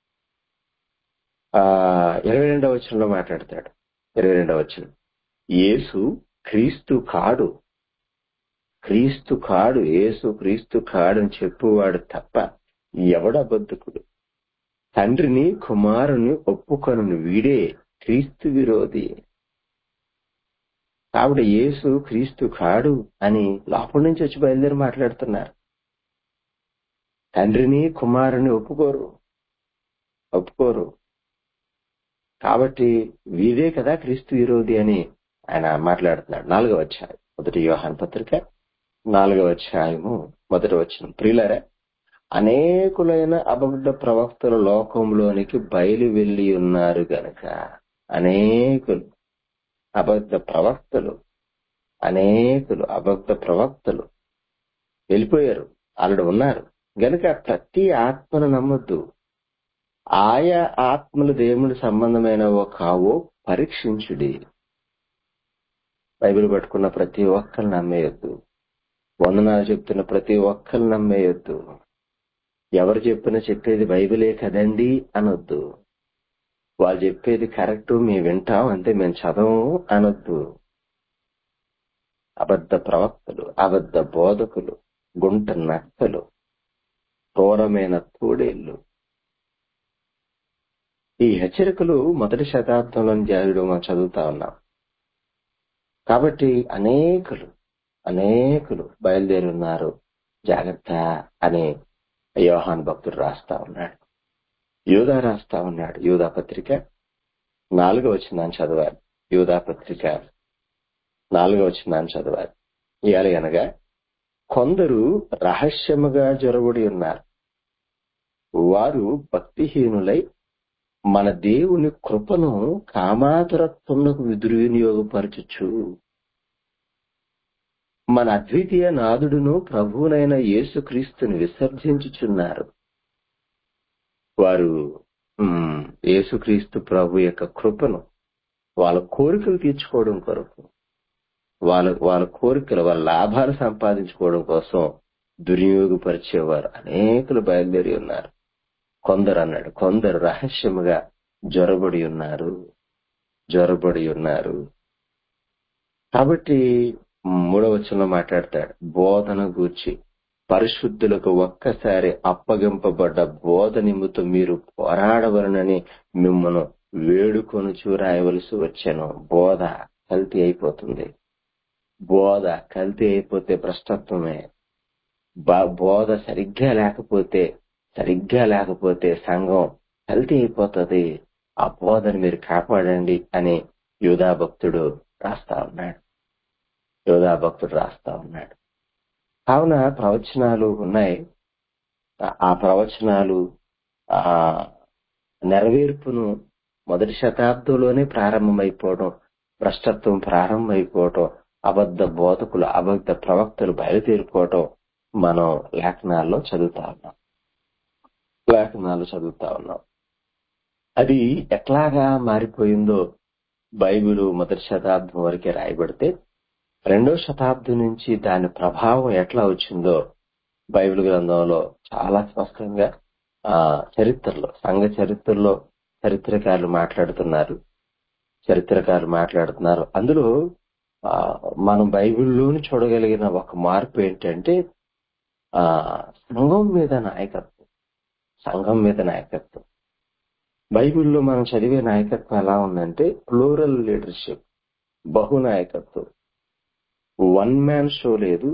ఆ ఇరవై రెండవ వచనంలో మాట్లాడతాడు ఇరవై రెండవ వచనం యేసు క్రీస్తు కాడు క్రీస్తు కాడు యేసు క్రీస్తు కాడు అని చెప్పువాడు తప్ప ఎవడబద్ధకుడు తండ్రిని కుమారుని ఒప్పుకొనను వీడే క్రీస్తు విరోధి కాబట్టి యేసు క్రీస్తు కాడు అని లోపల నుంచి వచ్చి బయలుదేరి మాట్లాడుతున్నారు తండ్రిని కుమారుని ఒప్పుకోరు ఒప్పుకోరు కాబట్టి వీరే కదా క్రీస్తు విరోధి అని ఆయన మాట్లాడుతున్నాడు నాలుగవ అధ్యాయం మొదటి యోహాన్ పత్రిక నాలుగవ అధ్యాయము మొదటి వచ్చిన ప్రియులరా అనేకులైన అబద్ధ ప్రవక్తల లోకంలోనికి బయలు వెళ్లి ఉన్నారు గనక అనేకులు అబద్ధ ప్రవక్తలు అనేకులు అబద్ధ ప్రవక్తలు వెళ్ళిపోయారు ఆల్రెడీ ఉన్నారు గనుక ప్రతి ఆత్మను నమ్మొద్దు ఆయా ఆత్మలు దేవుని సంబంధమైనవో కావో పరీక్షించుడి బైబిల్ పట్టుకున్న ప్రతి ఒక్కరు నమ్మేయొద్దు వందనాలు చెప్తున్న ప్రతి ఒక్కరు నమ్మేయొద్దు ఎవరు చెప్పినా చెప్పేది బైబిలే కదండి అనొద్దు వాళ్ళు చెప్పేది కరెక్ట్ మేము వింటాం అంతే మేము చదవము అనొద్దు అబద్ధ ప్రవక్తలు అబద్ధ బోధకులు గుంట నక్కలు క్రూరమైన తోడేళ్లు ఈ హెచ్చరికలు మొదటి శతాబ్దంలో జాయుడు మనం చదువుతా ఉన్నాం కాబట్టి అనేకులు అనేకులు బయలుదేరి ఉన్నారు జాగ్రత్త అని యోహాన్ భక్తుడు రాస్తా ఉన్నాడు యూదా రాస్తా ఉన్నాడు యూదా పత్రిక నాలుగో వచ్చిందని చదవాలి యూదా పత్రిక నాలుగో వచ్చిందని చదవాలి ఇయాలి అనగా కొందరు రహస్యముగా జొరబడి ఉన్నారు వారు భక్తిహీనులై మన దేవుని కృపను కామాతురత్వములకు దుర్వినియోగపరచుచు మన అద్వితీయ నాదుడును ప్రభువునైన యేసుక్రీస్తుని విసర్జించుచున్నారు వారు మ్, యేసుక్రీస్తు ప్రభు యొక్క కృపను వాళ్ళ కోరికలు తీర్చుకోవడం కొరకు వాళ్ళ వాళ్ళ కోరికలు వాళ్ళ లాభాలు సంపాదించుకోవడం కోసం దుర్వినియోగపరిచేవారు అనేకులు బయలుదేరి ఉన్నారు కొందరు అన్నాడు కొందరు రహస్యముగా జొరబడి ఉన్నారు జొరబడి ఉన్నారు కాబట్టి మూడవచనంలో మాట్లాడతాడు బోధన గూర్చి పరిశుద్ధులకు ఒక్కసారి అప్పగింపబడ్డ బోధ నిమిత్తం మీరు పోరాడవలనని మిమ్మల్ని వేడుకొని చూరాయవలసి వచ్చాను బోధ కల్తీ అయిపోతుంది బోధ కల్తీ అయిపోతే భ్రష్టత్వమే బా- బోధ సరిగ్గా లేకపోతే సరిగ్గా లేకపోతే సంఘం కల్తీ అయిపోతుంది ఆ బోధను మీరు కాపాడండి అని యూదా భక్తుడు రాస్తా ఉన్నాడు యోధా భక్తుడు రాస్తా ఉన్నాడు కావున ప్రవచనాలు ఉన్నాయి ఆ- ఆ ప్రవచనాలు ఆ నెరవేర్పును మొదటి శతాబ్దంలోనే ప్రారంభమైపోవడం భ్రష్టత్వం ప్రారంభమైపోవటం అబద్ధ బోధకులు అబద్ధ ప్రవక్తలు బయలుదేరిపోవటం మనం లేఖనాల్లో చదువుతా ఉన్నాం లేఖనాలు చదువుతా ఉన్నాం అది ఎట్లాగా మారిపోయిందో బైబిల్ మొదటి శతాబ్దం వరకే రాయబడితే రెండో శతాబ్దం నుంచి దాని ప్రభావం ఎట్లా వచ్చిందో బైబిల్ గ్రంథంలో చాలా స్పష్టంగా ఆ చరిత్రలో సంఘ చరిత్రలో చరిత్రకారులు మాట్లాడుతున్నారు చరిత్రకారులు మాట్లాడుతున్నారు అందులో ఆ, మనం బైబిల్లోని చూడగలిగిన ఒక మార్పు ఏంటంటే ఆ సంఘం మీద నాయకత్వం సంఘం మీద నాయకత్వం బైబిల్లో మనం చదివే నాయకత్వం ఎలా ఉందంటే ప్లూరల్ లీడర్షిప్ బహు నాయకత్వం వన్ మ్యాన్ షో లేదు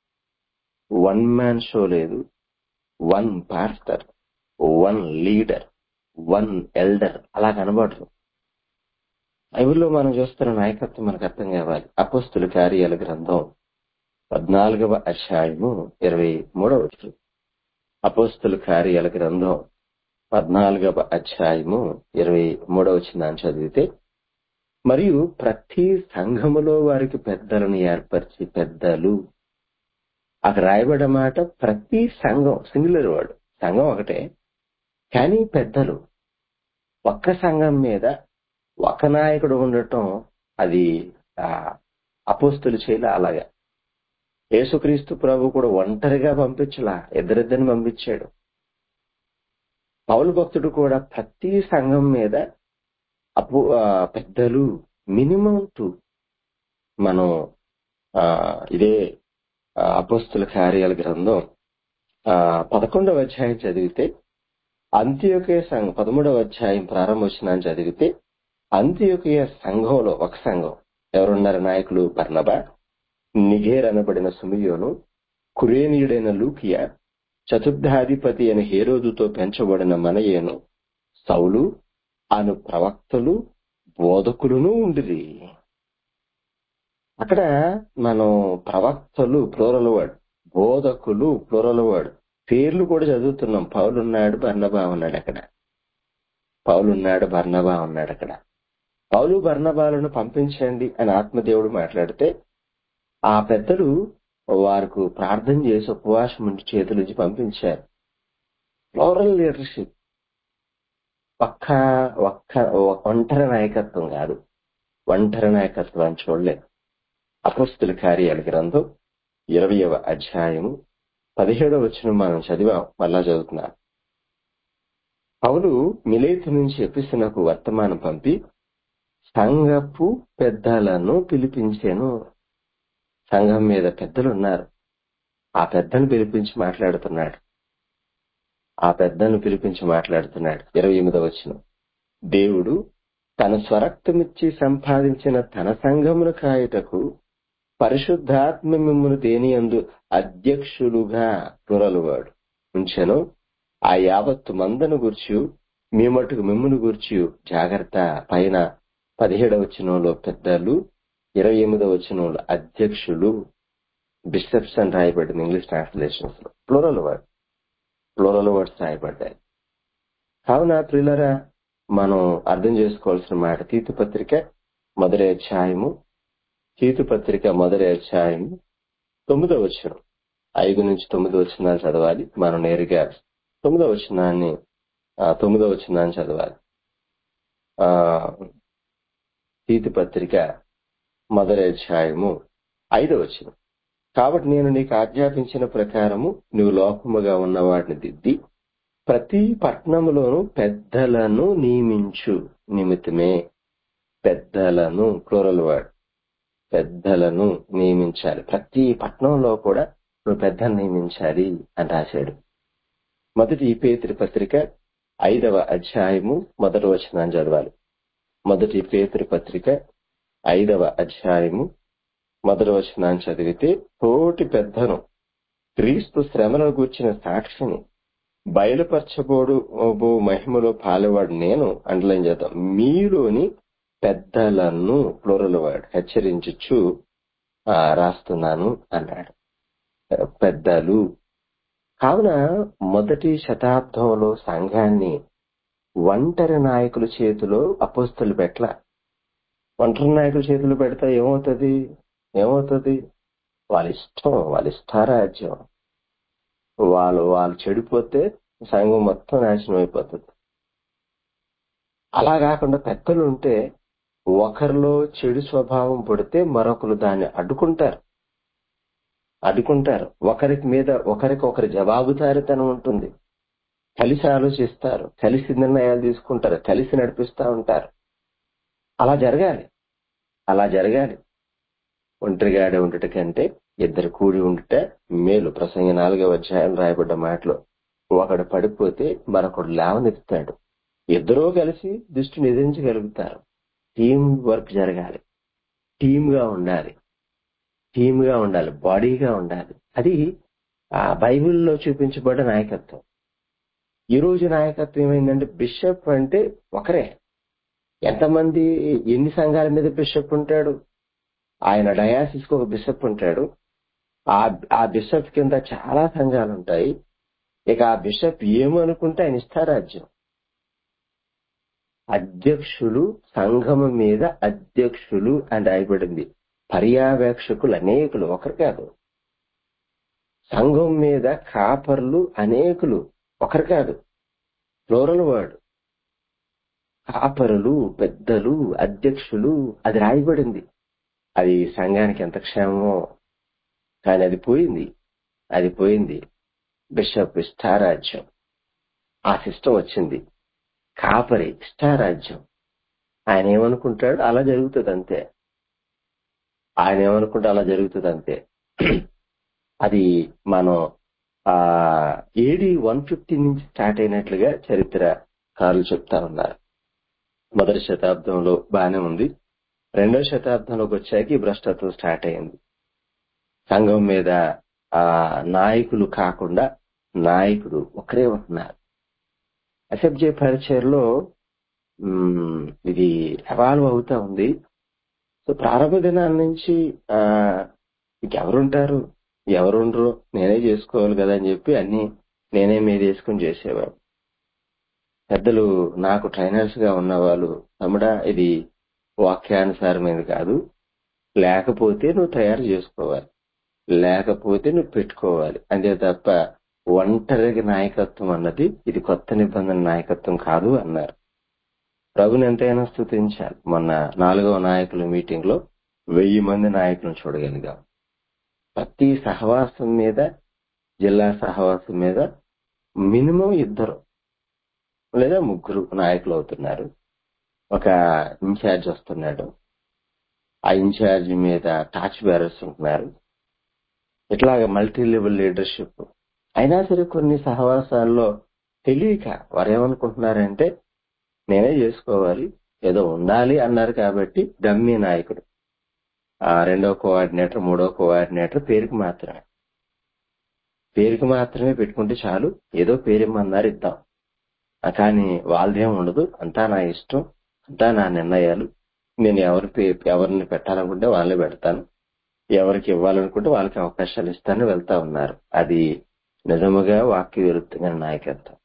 వన్ మ్యాన్ షో లేదు one pastor one leader one elder అలా కనబడరు బైబిల్లో మనం చూస్తున్న నాయకత్వం మనకు అర్థం కావాలి అపస్తుల కార్యాల గ్రంథం పద్నాలుగవ అధ్యాయము ఇరవై మూడవ వచనం. అపస్తుల కార్యాల గ్రంథం పద్నాలుగవ అధ్యాయము ఇరవై మూడవ వచనాన్ని చదివితే మరియు ప్రతి సంఘములో వారికి పెద్దలను ఏర్పరిచి పెద్దలు అక్కడ రాయబడ్డ మాట ప్రతి సంఘం సింగులర్ వర్డ్ సంఘం ఒకటే కానీ పెద్దలు ఒక్క సంఘం మీద ఒక నాయకుడు ఉండటం అది ఆ, అపోస్తులు చేయలే అలాగా యేసుక్రీస్తు ప్రభు కూడా ఒంటరిగా పంపించలా ఇద్దరిద్దరిని పంపించాడు పౌలు భక్తుడు కూడా ప్రతి సంఘం మీద అపు ఆ, పెద్దలు మినిమం టూ మనం ఆ, ఇదే ఆ, అపోస్తుల కార్యాల గ్రంథం ఆ, పదకొండవ అధ్యాయం చదివితే అంత్యోకయ సంఘం పదమూడవ అధ్యాయం ప్రారంభోచనాన్ని చదివితే అంత్యోకయ సంఘంలో ఒక సంఘం ఎవరున్నారు నాయకులు బర్నబా నిగేర్ అనబడిన సుమియోను కురేనీయుడైన లూకియా చతుర్థాధిపతి అయిన హేరోదుతో పెంచబడిన మనయేను సౌలు అను ప్రవక్తలు బోధకులను ఉండిరి అక్కడ మనం ప్రవక్తలు ప్లోరల్ వర్డ్ బోధకులు ప్లోరల్ వర్డ్ పేర్లు కూడా చదువుతున్నాం పౌలు ఉన్నాడు బర్నబా ఉన్నాడు అక్కడ పౌలు ఉన్నాడు బర్నబా ఉన్నాడు అక్కడ పౌలు బర్నబాలను పంపించండి అని ఆత్మదేవుడు మాట్లాడితే ఆ పెద్దలు వారికి ప్రార్థన చేసి ఉపవాసం ఉండి చేతులుంచి పంపించారు ఫ్లోరల్ లీడర్షిప్ ఒక్క ఒక్క ఒంటరి నాయకత్వం కాదు ఒంటరి నాయకత్వం అని చూడలేదు అపస్తుల కార్యాల గ్రంథం ఇరవయవ అధ్యాయము పదిహేడవ వచ్చిన మనం చదివాం మళ్ళా చదువుతున్నాం పౌలు మిలేతు నుంచి ఎపిసినకు వర్తమానం పంపి సంఘపు పెద్దలను పిలిపించాను సంఘం మీద పెద్దలు ఉన్నారు ఆ పెద్దను పిలిపించి మాట్లాడుతున్నాడు ఆ పెద్దను పిలిపించి మాట్లాడుతున్నాడు ఇరవై ఎనిమిదవ వచ్చిన దేవుడు తన స్వరక్తమిచ్చి సంపాదించిన తన సంఘమును కాయుటకు పరిశుద్ధాత్మ మిమ్మును దేని అందు అధ్యక్షులుగా పురలువాడు ఉంచెను ఆ యావత్తు మందను గూర్చి మీ మటుకు మిమ్మును గూర్చి జాగ్రత్త పైన పదిహేడవ వచనంలో పెద్దలు ఇరవై ఎనిమిదవ వచనంలో అధ్యక్షులు బిషప్స్ అని రాయబడింది ఇంగ్లీష్ ట్రాన్స్లేషన్స్ లో ప్లోరల్ వర్డ్ ప్లోరల్ వర్డ్స్ రాయబడ్డాయి కావున ప్రియులరా మనం అర్థం చేసుకోవాల్సిన మాట తీతు పత్రిక మొదటి అధ్యాయము తీతు పత్రిక మొదటి అధ్యాయము తొమ్మిదవ వచనం ఐదు నుంచి తొమ్మిది వచనాలు చదవాలి మనం నేరుగా తొమ్మిదవ వచనాన్ని ఆ, తొమ్మిదవ వచనాన్ని చదవాలి ఆ తీతు పత్రిక మొదటి అధ్యాయము ఐదవ వచనం కాబట్టి నేను నీకు ఆజ్ఞాపించిన ప్రకారము నువ్వు లోపముగా ఉన్న వాటిని దిద్ది ప్రతి పట్టణములోను పెద్దలను నియమించు నిమిత్తమే పెద్దలను ప్లోరల్ వర్డ్ పెద్దలను నియమించాలి ప్రతి పట్టణంలో కూడా నువ్వు పెద్దలను నియమించాలి అని రాశాడు మొదటి పేతృ పత్రిక ఐదవ అధ్యాయము మొదటి వచనాన్ని చదవాలి మొదటి పేతృ పత్రిక ఐదవ అధ్యాయము మొదటి వచనాన్ని చదివితే తోటి పెద్దను క్రీస్తు శ్రమలను గూర్చిన సాక్షిని బయలుపరచబోడు బో మహిమలో పాలేవాడు నేను అండర్లైన్ చేద్దాం మీలోని పెద్దలను ప్లోరల్ వర్డ్ హెచ్చరించచ్చు ఆ, రాస్తున్నాను అన్నాడు పెద్దలు కావున మొదటి శతాబ్దంలో సంఘాన్ని ఒంటరి నాయకుల చేతిలో అపోస్తులు పెట్టల ఒంటరి నాయకుల చేతిలో పెడితే ఏమవుతుంది ఏమవుతుంది వాళ్ళ ఇష్టం వాళ్ళ ఇష్టారాజ్యం వాళ్ళు వాళ్ళు చెడిపోతే సంఘం మొత్తం నాశనం అయిపోతుంది అలా కాకుండా పెద్దలు ఉంటే ఒకరిలో చెడు స్వభావం పుడితే మరొకరు దాన్ని అడ్డుకుంటారు అడ్డుకుంటారు ఒకరికి మీద ఒకరికి ఒకరి జవాబుదారితనం ఉంటుంది కలిసి ఆలోచిస్తారు కలిసి నిర్ణయాలు తీసుకుంటారు కలిసి నడిపిస్తా ఉంటారు అలా జరగాలి అలా జరగాలి ఒంటరిగాడే ఉండట కంటే ఇద్దరు కూడి ఉండుట మేలు ప్రసంగ నాలుగవ అధ్యాయం రాయబడ్డ మాటలో ఒకడు పడిపోతే మరొకడు లేవనెత్తుతాడు ఇద్దరూ కలిసి దృష్టిని ఎదిరించగలుగుతారు టీం వర్క్ జరగాలి టీమ్ గా ఉండాలి టీమ్ గా ఉండాలి బాడీగా ఉండాలి అది ఆ బైబిల్లో చూపించబడ్డ నాయకత్వం ఈ రోజు నాయకత్వం ఏమైందంటే బిషప్ అంటే ఒకరే ఎంతమంది ఎన్ని సంఘాల మీద బిషప్ ఉంటాడు ఆయన డయాసిస్ కు ఒక బిషప్ ఉంటాడు ఆ ఆ బిషప్ కింద చాలా సంఘాలు ఉంటాయి ఇక ఆ బిషప్ ఏమనుకుంటే ఆయన ఇష్టారాజ్యం అధ్యక్షులు సంఘము మీద అధ్యక్షులు అని రాయబడింది పర్యావేక్షకులు అనేకులు ఒకరు కాదు సంఘం మీద కాపర్లు అనేకులు ఒకరు కాదు ఫ్లోరల్ వర్డ్ కాపరులు పెద్దలు అధ్యక్షులు అది రాయబడింది అది సంఘానికి ఎంత క్షేమమో కానీ అది పోయింది అది పోయింది బిషప్ ఇష్టారాజ్యం ఆ సిస్టమ్ వచ్చింది కాపరి ఇష్టారాజ్యం ఆయన ఏమనుకుంటాడు అలా జరుగుతుంది అంతే ఆయన ఏమనుకుంటే అలా జరుగుతుంది అంతే అది మనం ఆ ఏడి వన్ ఫిఫ్టీ నుంచి స్టార్ట్ అయినట్లుగా చరిత్ర కారులు చెప్తా ఉన్నారు మొదటి శతాబ్దంలో బానే ఉంది రెండో శతాబ్దంలోకి వచ్చాక ఈ భ్రష్టత్వం స్టార్ట్ అయింది సంఘం మీద ఆ నాయకులు కాకుండా నాయకుడు ఒకరే ఉంటున్నారు ఎస్ఎఫ్జే పరిచయలో ఇది ఎవాల్వ్ అవుతా ఉంది సో ప్రారంభ దినాల నుంచి ఆ ఇంకెవరుంటారు ఎవరుండ్రు నేనే చేసుకోవాలి కదా అని చెప్పి అన్ని నేనే మీద వేసుకుని చేసేవాడు పెద్దలు నాకు ట్రైనర్స్ గా ఉన్నవాళ్ళు తమ్ముడా ఇది వాక్యానుసారమైనది కాదు లేకపోతే నువ్వు తయారు చేసుకోవాలి లేకపోతే నువ్వు పెట్టుకోవాలి అంతే తప్ప ఒంటరిగా నాయకత్వం అన్నది ఇది కొత్త నిబంధన నాయకత్వం కాదు అన్నారు ప్రభుని ఎంతైనా స్థుతించాలి మొన్న నాలుగవ నాయకుల మీటింగ్ లో వెయ్యి మంది నాయకులను చూడగలిగాం ప్రతి సహవాసం మీద జిల్లా సహవాసం మీద మినిమం ఇద్దరు లేదా ముగ్గురు నాయకులు అవుతున్నారు ఒక ఇన్ఛార్జ్ వస్తున్నాడు ఆ ఇన్ఛార్జ్ మీద టాచ్ బేరర్స్ ఉంటున్నారు ఇట్లాగ మల్టీ లెవెల్ లీడర్షిప్ అయినా సరే కొన్ని సహవాసాల్లో తెలియక వారు ఏమనుకుంటున్నారంటే నేనే చేసుకోవాలి ఏదో ఉండాలి అన్నారు కాబట్టి డమ్మీ నాయకుడు ఆ రెండో కోఆర్డినేటర్ మూడో కోఆర్డినేటర్ పేరుకి మాత్రమే పేరుకి మాత్రమే పెట్టుకుంటే చాలు ఏదో పేరేమన్నారు ఇద్దాం కానీ వాళ్ళదేం ఉండదు అంతా నా ఇష్టం అంతా నా నిర్ణయాలు నేను ఎవరి ఎవరిని పెట్టాలనుకుంటే వాళ్ళని పెడతాను ఎవరికి ఇవ్వాలనుకుంటే వాళ్ళకి అవకాశాలు ఇస్తాను వెళ్తా ఉన్నారు అది నిజముగా వాక్య విరుద్ధమైన నాయకత్వం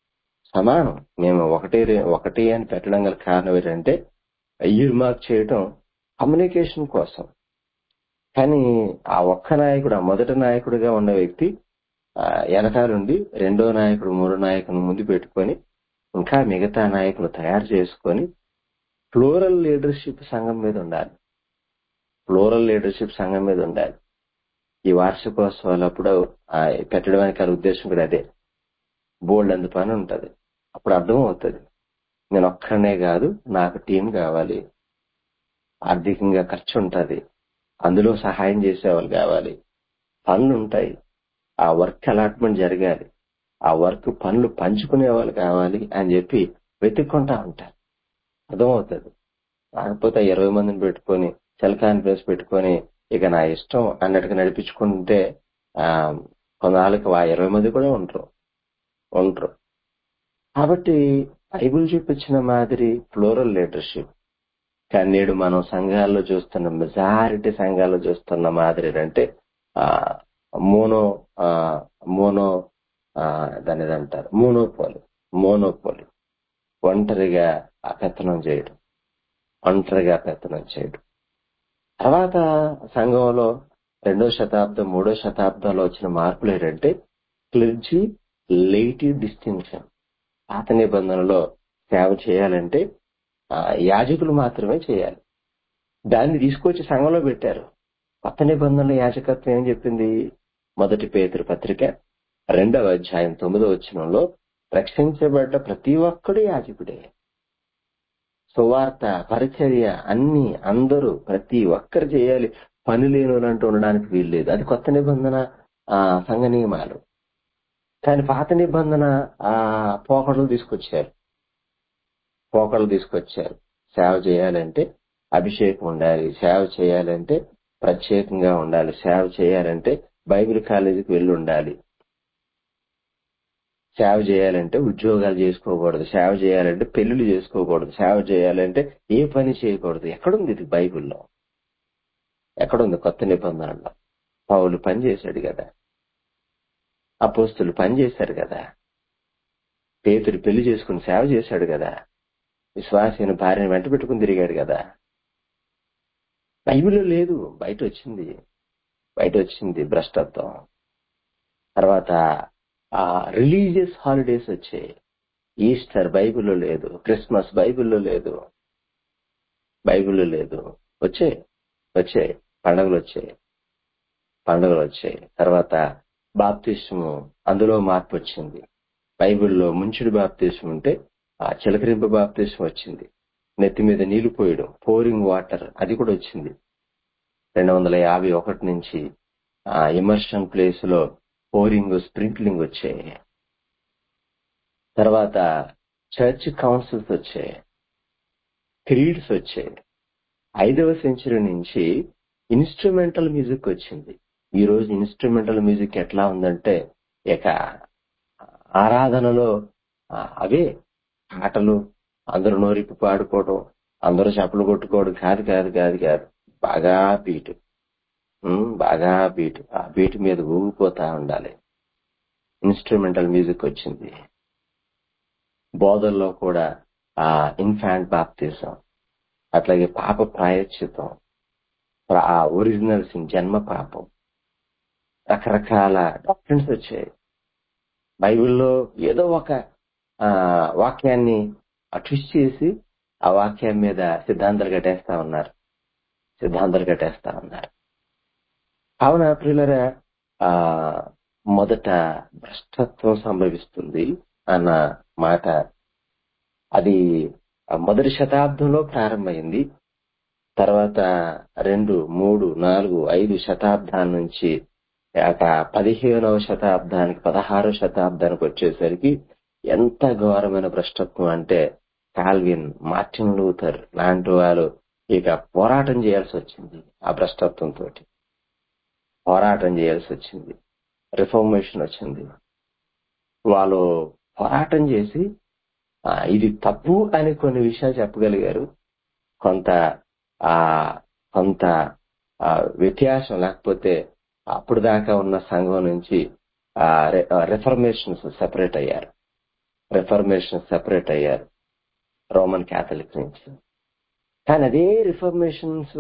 సమానం మేము ఒకటి ఒకటి అని పెట్టడం గల కారణం ఏంటంటే ఇయర్ మార్క్ చేయటం కమ్యూనికేషన్ కోసం కానీ ఆ ఒక్క నాయకుడు ఆ మొదటి నాయకుడిగా ఉన్న వ్యక్తి వెనకాలండి రెండో నాయకుడు మూడో నాయకుడు ముందు పెట్టుకొని ఇంకా మిగతా నాయకులు తయారు చేసుకొని ఫ్లోరల్ లీడర్షిప్ సంఘం మీద ఉండాలి ఫ్లోరల్ లీడర్షిప్ సంఘం మీద ఉండాలి ఈ వార్షికోత్సవాలు అప్పుడు పెట్టడానికి గల ఉద్దేశం కూడా అదే బోల్డ్ అందు పని ఉంటది అప్పుడు అర్థం అవుతుంది నేను ఒక్కడనే కాదు నాకు టీం కావాలి ఆర్థికంగా ఖర్చు ఉంటది అందులో సహాయం చేసేవాళ్ళు కావాలి పనులు ఉంటాయి ఆ వర్క్ అలాట్మెంట్ జరగాలి ఆ వర్క్ పనులు పంచుకునే వాళ్ళు కావాలి అని చెప్పి వెతుక్కుంటా ఉంటారు అర్థమవుతుంది కాకపోతే ఇరవై మందిని పెట్టుకొని సెల్ కాన్ఫరెన్స్ పెట్టుకొని ఇక నా ఇష్టం అన్నట్టుగా నడిపించుకుంటే ఆ కొన్నాళ్ళకి ఆ ఇరవై మంది కూడా ఉండరు ఉండరు కాబట్టి బైబుల్ చూపించిన మాదిరి ఫ్లోరల్ లీడర్షిప్ కానీ నేడు మనం సంఘాల్లో చూస్తున్న మెజారిటీ సంఘాల్లో చూస్తున్న మాదిరి అంటే ఆ మోనో మోనో దాని అంటారు మోనోపోలి మోనోపోలి ఒంటరిగా పెత్తనం చేయడం ఒంటరిగా పెత్తనం చేయడం తర్వాత సంఘంలో రెండో శతాబ్దం మూడో శతాబ్దంలో వచ్చిన మార్పులు ఏంటంటే క్లర్జీ లెయిటీ డిస్టింక్షన్ పాత నిబంధనలో సేవ చేయాలంటే యాజకులు మాత్రమే చేయాలి దాన్ని తీసుకొచ్చి సంఘంలో పెట్టారు కొత్త నిబంధనల యాజకత్వం ఏం చెప్పింది మొదటి పేతురు పత్రిక రెండవ అధ్యాయం తొమ్మిదో వచ్చినంలో రక్షించబడ్డ ప్రతి ఒక్కడు యాజకుడే సువార్త పరిచర్య అన్ని అందరూ ప్రతి ఒక్కరు చేయాలి పని లేనులంటూ ఉండడానికి వీల్లేదు అది కొత్త నిబంధన ఆ సంఘ నియమాలు కానీ పాత నిబంధన ఆ పోకడలు తీసుకొచ్చారు పోకడలు తీసుకొచ్చారు సేవ చేయాలంటే అభిషేకం ఉండాలి సేవ చేయాలంటే ప్రత్యేకంగా ఉండాలి సేవ చేయాలంటే బైబిల్ కాలేజీకి వెళ్ళి ఉండాలి సేవ చేయాలంటే ఉద్యోగాలు చేసుకోకూడదు సేవ చేయాలంటే పెళ్లిళ్ళు చేసుకోకూడదు సేవ చేయాలంటే ఏ పని చేయకూడదు ఎక్కడుంది ఇది బైబిల్లో ఎక్కడుంది కొత్త నిబంధనలో పౌలు పని చేశాడు కదా అపోస్తులు పని చేశారు కదా పేతుడు పెళ్లి చేసుకుని సేవ చేశాడు కదా విశ్వాసైన భార్యను వెంట పెట్టుకుని తిరిగాడు కదా బైబిల్లో లేదు బయట వచ్చింది బయట వచ్చింది భ్రష్టత్వం తర్వాత ఆ రిలీజియస్ హాలిడేస్ వచ్చాయి ఈస్టర్ బైబిల్లో లేదు క్రిస్మస్ బైబిల్లో లేదు బైబిల్లో లేదు వచ్చే వచ్చే పండుగలు వచ్చాయి పండుగలు వచ్చాయి తర్వాత బాప్తిస్ము అందులో మార్పు వచ్చింది బైబిల్లో ముంచుడు బాప్తిస్ము ఉంటే ఆ చిలకరింపు బాప్తిస్ము వచ్చింది నెత్తి మీద నీళ్లు పోయడం పోరింగ్ వాటర్ అది కూడా వచ్చింది రెండు వందల యాభై ఒకటి నుంచి ఆ ఇమర్షన్ ప్లేస్ లో పోరింగ్ స్ప్రింక్లింగ్ వచ్చాయి తర్వాత చర్చ్ కౌన్సిల్స్ వచ్చాయి క్రీడ్స్ వచ్చాయి ఐదవ సెంచరీ నుంచి ఇన్స్ట్రుమెంటల్ మ్యూజిక్ వచ్చింది ఈ రోజు ఇన్స్ట్రుమెంటల్ మ్యూజిక్ ఎట్లా ఉందంటే ఇక ఆరాధనలో ఆ, అవే ఆటలు అందరూ నోరిప్పి పాడుకోవడం అందరూ చప్పలు కొట్టుకోవడం కాదు కాదు కాదు కాదు బాగా బీటు ఉమ్, బాగా బీట్ ఆ బీట్ మీద ఊగిపోతా ఉండాలి ఇన్స్ట్రుమెంటల్ మ్యూజిక్ వచ్చింది బోధల్లో కూడా ఆ ఇన్ఫాంట్ బాప్తిజం అట్లాగే పాప ప్రాయశ్చితం ప్ర- ఆ ఒరిజినల్ సిన్ జన్మ పాపం రకరకాల డాక్టర్స్ వచ్చాయి బైబిల్లో ఏదో ఒక ఆ, వాక్యాన్ని ట్విస్ట్ చేసి ఆ వాక్యం మీద సిద్ధాంతాలు కట్టేస్తా ఉన్నారు సిద్ధాంతాలు కట్టేస్తా ఉన్నారు కావున ప్రియులరా ఆ మొదట భ్రష్టత్వం సంభవిస్తుంది అన్న మాట అది ఆ మొదటి శతాబ్దంలో ప్రారంభమైంది తర్వాత రెండు మూడు నాలుగు ఐదు శతాబ్దాల నుంచి ఒక పదిహేనవ శతాబ్దానికి పదహారవ శతాబ్దానికి వచ్చేసరికి ఎంత ఘోరమైన భ్రష్టత్వం అంటే కాల్విన్ మార్టిన్ లూథర్ లాంటి వారు ఇక పోరాటం చేయాల్సి వచ్చింది ఆ భ్రష్టత్వంతో పోరాటం చేయాల్సి వచ్చింది రిఫర్మేషన్ వచ్చింది వాళ్ళు పోరాటం చేసి ఆ, ఇది తప్పు అని కొన్ని విషయాలు చెప్పగలిగారు కొంత ఆ కొంత ఆ, వ్యత్యాసం లేకపోతే అప్పుడు దాకా ఉన్న సంఘం నుంచి ఆ రిఫర్మేషన్స్ సెపరేట్ అయ్యారు రిఫర్మేషన్ సెపరేట్ అయ్యారు రోమన్ క్యాథలిక్ నుంచి కానీ అదే రిఫర్మేషన్స్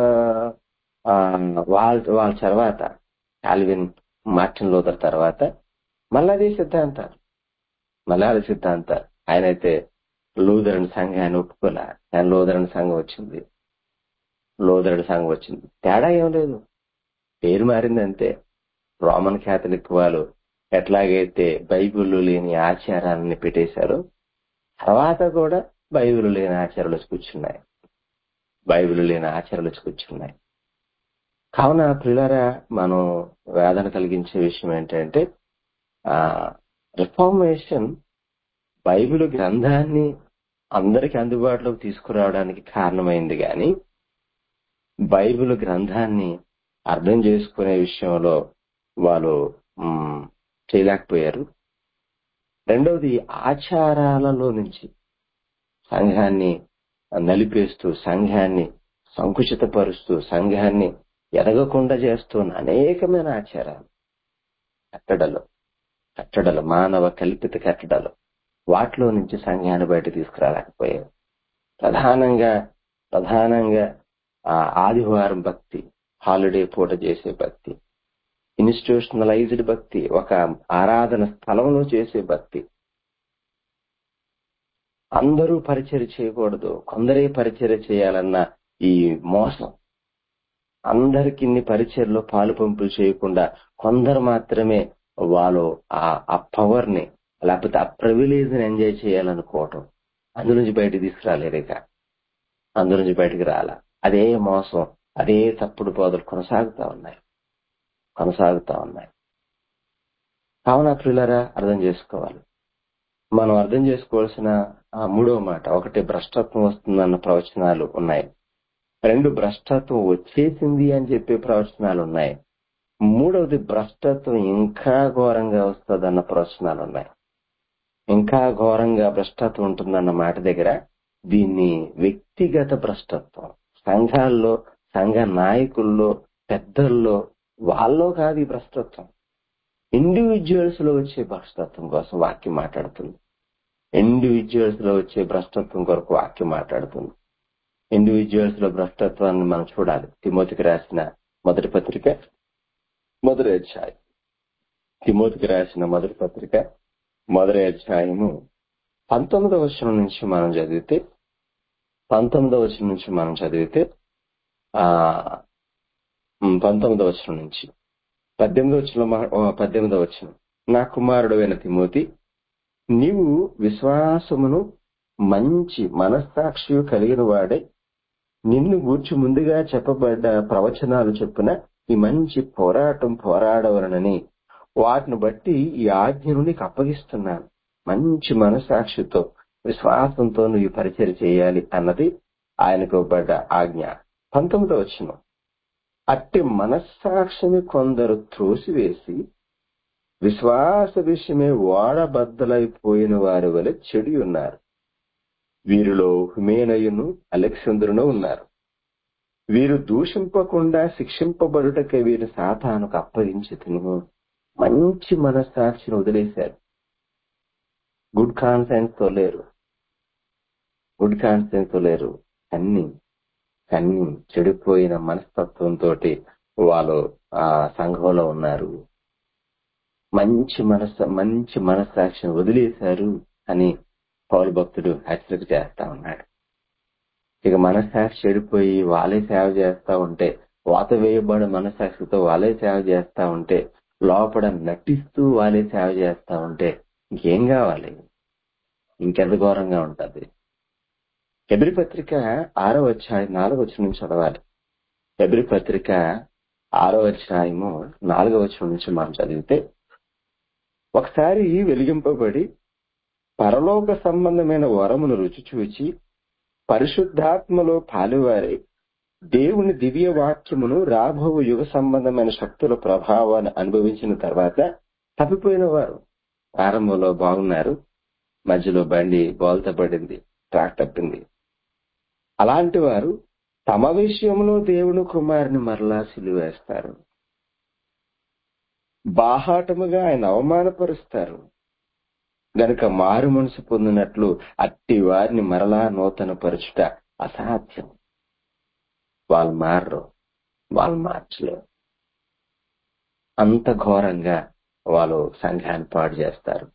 వాళ్ళ వాళ్ళ తర్వాత కాల్విన్ మార్టిన్ లూథర్ తర్వాత మళ్ళీ అదే సిద్ధాంతాలు మళ్ళీ అదే సిద్ధాంతాలు ఆయన అయితే లూథరన్ సంఘాన్ని ఒప్పుకోలే కానీ లూథరన్ సంఘం వచ్చింది లూథరన్ సంఘం వచ్చింది తేడా ఏం లేదు పేరు మారింది అంతే రోమన్ క్యాథలిక్ వాళ్ళు ఎట్లాగైతే బైబిల్లో లేని ఆచారాలని పెట్టేశారో తర్వాత కూడా బైబిల్ లేని ఆచారాలు వచ్చి కూర్చున్నాయి బైబిల్ లేని ఆచారాలు వచ్చి కూర్చున్నాయి కావున ప్రియులారా మనం వేదన కలిగించే విషయం ఏంటంటే ఆ రిఫార్మేషన్ బైబిల్ గ్రంథాన్ని అందరికి అందుబాటులోకి తీసుకురావడానికి కారణమైంది కానీ బైబిల్ గ్రంథాన్ని అర్థం చేసుకునే విషయంలో వాళ్ళు మ్, చేయలేకపోయారు రెండవది ఆచారాలలో నుంచి సంఘాన్ని నలిపేస్తూ సంఘాన్ని సంకుచితపరుస్తూ సంఘాన్ని ఎదగకుండా చేస్తున్న అనేకమైన ఆచారాలు కట్టడలు కట్టడలు మానవ కల్పిత కట్టడలు వాటిలో నుంచి సంఘాన్ని బయట తీసుకురాలేకపోయారు ప్రధానంగా ప్రధానంగా ఆ ఆదివారం భక్తి హాలిడే పూట చేసే భక్తి ఇన్స్టిట్యూషనలైజ్డ్ భక్తి ఒక ఆరాధన స్థలంలో చేసే భక్తి అందరూ పరిచయం చేయకూడదు కొందరే పరిచయం చేయాలన్న ఈ మోసం అందరికి ఇన్ని పరిచయలో పాలు పంపులు చేయకుండా కొందరు మాత్రమే వాళ్ళు ఆ ఆ పవర్ ని లేకపోతే ఆ ప్రివిలేజ్ ని ఎంజాయ్ చేయాలనుకోవటం అందులోంచి బయటకు తీసుకురాలేరు ఇక అందులోంచి బయటకు రాల అదే మోసం అదే తప్పుడు బోధలు కొనసాగుతా ఉన్నాయి కొనసాగుతా ఉన్నాయి కావున ప్రియులరా అర్థం చేసుకోవాలి మనం అర్థం చేసుకోవాల్సిన ఆ మూడవ మాట ఒకటి భ్రష్టత్వం వస్తుందన్న ప్రవచనాలు ఉన్నాయి రెండు భ్రష్టత్వం వచ్చేసింది అని చెప్పే ప్రవచనాలు ఉన్నాయి మూడవది భ్రష్టత్వం ఇంకా ఘోరంగా వస్తుందన్న ప్రవచనాలు ఉన్నాయి ఇంకా ఘోరంగా భ్రష్టత్వం ఉంటుందన్న మాట దగ్గర దీన్ని వ్యక్తిగత భ్రష్టత్వం సంఘాల్లో సంఘ నాయకుల్లో పెద్దల్లో వాళ్ళలో కాదు ఈ భ్రష్టత్వం ఇండివిజువల్స్ లో వచ్చే భ్రష్టత్వం కోసం వాక్యం మాట్లాడుతుంది ఇండివిజువల్స్ లో వచ్చే భ్రష్టత్వం కొరకు వాక్యం మాట్లాడుతుంది ఇండివిజువల్స్ లో భ్రష్టత్వాన్ని మనం చూడాలి తిమోతికి రాసిన మొదటి పత్రిక మొదటి అధ్యాయం తిమోతికి రాసిన మొదటి పత్రిక మొదటి అధ్యాయము పంతొమ్మిదవ వచనం నుంచి మనం చదివితే పంతొమ్మిదవ వచనం నుంచి మనం చదివితే ఆ ఉమ్, పంతొమ్మిదవ వచనం నుంచి పద్దెనిమిదవ వచనం పద్దెనిమిదవ వచనం నా కుమారుడు అయిన తిమోతి నీవు విశ్వాసమును మంచి మనస్సాక్షి కలిగిన వాడే నిన్ను గూర్చి ముందుగా చెప్పబడ్డ ప్రవచనాలు చెప్పున ఈ మంచి పోరాటం పోరాడవలనని వాటిని బట్టి ఈ ఆజ్ఞను నీకు అప్పగిస్తున్నాను మంచి మనస్సాక్షితో విశ్వాసంతో నువ్వు ఈ పరిచయం చేయాలి అన్నది ఆయనకు ఇవ్వబడ్డ ఆజ్ఞ పంతొమ్మిదో వచ్చిన అట్టి మనస్సాక్షిని కొందరు త్రోసివేసి విశ్వాస విషయమే ఓడబద్దలైపోయిన వారి వలె చెడి ఉన్నారు వీరిలో హుమేనయును అలెక్సంద్రును ఉన్నారు వీరు దూషింపకుండా శిక్షింపబడుటకే వీరు సాతానుకు అప్పగించి తిను మంచి మనస్సాక్షిని వదిలేశారు గుడ్ కాన్సెన్స్ తో లేరు గుడ్ కాన్సెన్స్ తో లేరు కన్ని కన్ని చెడిపోయిన మనస్తత్వంతో వాళ్ళు ఆ సంఘంలో ఉన్నారు మంచి మనస్సు మంచి మనస్సాక్షిని వదిలేశారు అని పౌరు భక్తుడు హెచ్చరిక చేస్తా ఉన్నాడు ఇక మనస్సాక్షి చెడిపోయి వాళ్ళే సేవ చేస్తా ఉంటే వాత వేయబడిన మనస్సాక్షితో వాళ్ళే సేవ చేస్తా ఉంటే లోపల నటిస్తూ వాళ్ళే సేవ చేస్తా ఉంటే ఇంకేం కావాలి ఇంకెంత ఘోరంగా ఉంటది ఎబ్రి పత్రిక ఆరో అధ్యాయం నాలుగో వచ్చిన నుంచి చదవాలి ఎబ్రి పత్రిక ఆరో అధ్యాయము నాలుగో వచ్చిన నుంచి మనం చదివితే ఒకసారి వెలిగింపబడి పరలోక సంబంధమైన వరమును రుచి చూచి పరిశుద్ధాత్మలో పాలువారై దేవుని దివ్య వాక్యమును రాబో యుగ సంబంధమైన శక్తుల ప్రభావాన్ని అనుభవించిన తర్వాత తప్పిపోయిన వారు ప్రారంభంలో బాగున్నారు మధ్యలో బండి బోల్త పడింది ట్రాక్ తప్పింది అలాంటి వారు తమ విషయంలో దేవుని కుమారుని మరలా సిలువేస్తారు బాహాటముగా ఆయన అవమానపరుస్తారు గనుక మారు మనసు పొందినట్లు అట్టి వారిని మరలా నూతన పరచుట అసాధ్యం వాళ్ళు మారరు వాళ్ళు మార్చలేరు అంత ఘోరంగా వాళ్ళు సంఘాన్ని పాడు చేస్తారు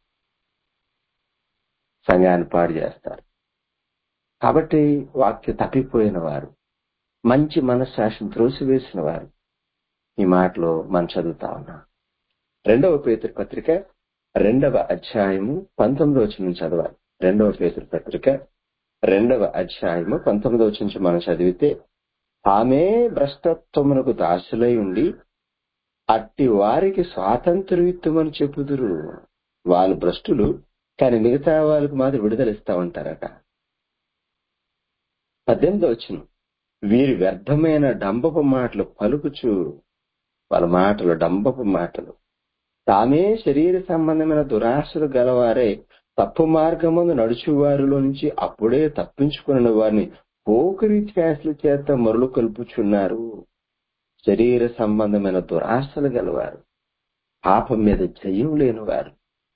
సంఘాన్ని పాడు చేస్తారు కాబట్టి వాక్య తప్పిపోయిన వారు మంచి మనస్సాక్షిని త్రోసివేసిన వారు ఈ మాటలో మనం చదువుతా ఉన్నాం రెండవ పేతురు పత్రిక రెండవ అధ్యాయము పంతొమ్మిదవ వచ్చి నుంచి చదవాలి రెండవ పేతురు పత్రిక రెండవ అధ్యాయము పంతొమ్మిదవ వచ్చి నుంచి మనం చదివితే ఆమె భ్రష్టత్వమునకు దాసులై ఉండి అట్టి వారికి స్వాతంత్రయుక్తమని చెప్పుదురు వాళ్ళు భ్రష్టులు కానీ మిగతా వాళ్ళకి మాత్రం విడుదల ఇస్తా ఉంటారట పద్దెనిమిది వచ్చిన వీరి వ్యర్థమైన డంబపు మాటలు పలుకుచు వాళ్ళ మాటలు డంబపు మాటలు తామే శరీర సంబంధమైన దురాశలు గలవారే తప్పు మార్గమందు నడుచువారిలో నుంచి అప్పుడే తప్పించుకున్న వారిని పోకరి చేసల చేత మరులు కలుపుచున్నారు శరీర సంబంధమైన దురాశలు గలవారు పాపం మీద జయం లేనివారు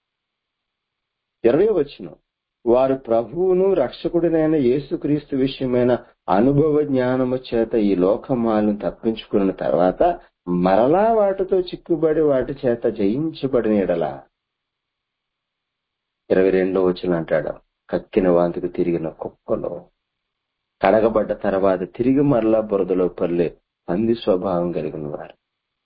ఇరవై వచ్చిన వారు ప్రభువును రక్షకుడినైన యేసుక్రీస్తు విషయమైన అనుభవ జ్ఞానము చేత ఈ లోకమాలను తప్పించుకున్న తర్వాత మరలా వాటితో చిక్కుబడి వాటి చేత జయించబడిన ఎడల ఇరవై రెండో వచ్చిన అంటాడు కక్కిన వాంతికి తిరిగిన కుక్కలో కడగబడ్డ తర్వాత తిరిగి మరలా బురదలో పల్లె పంది స్వభావం కలిగిన వారు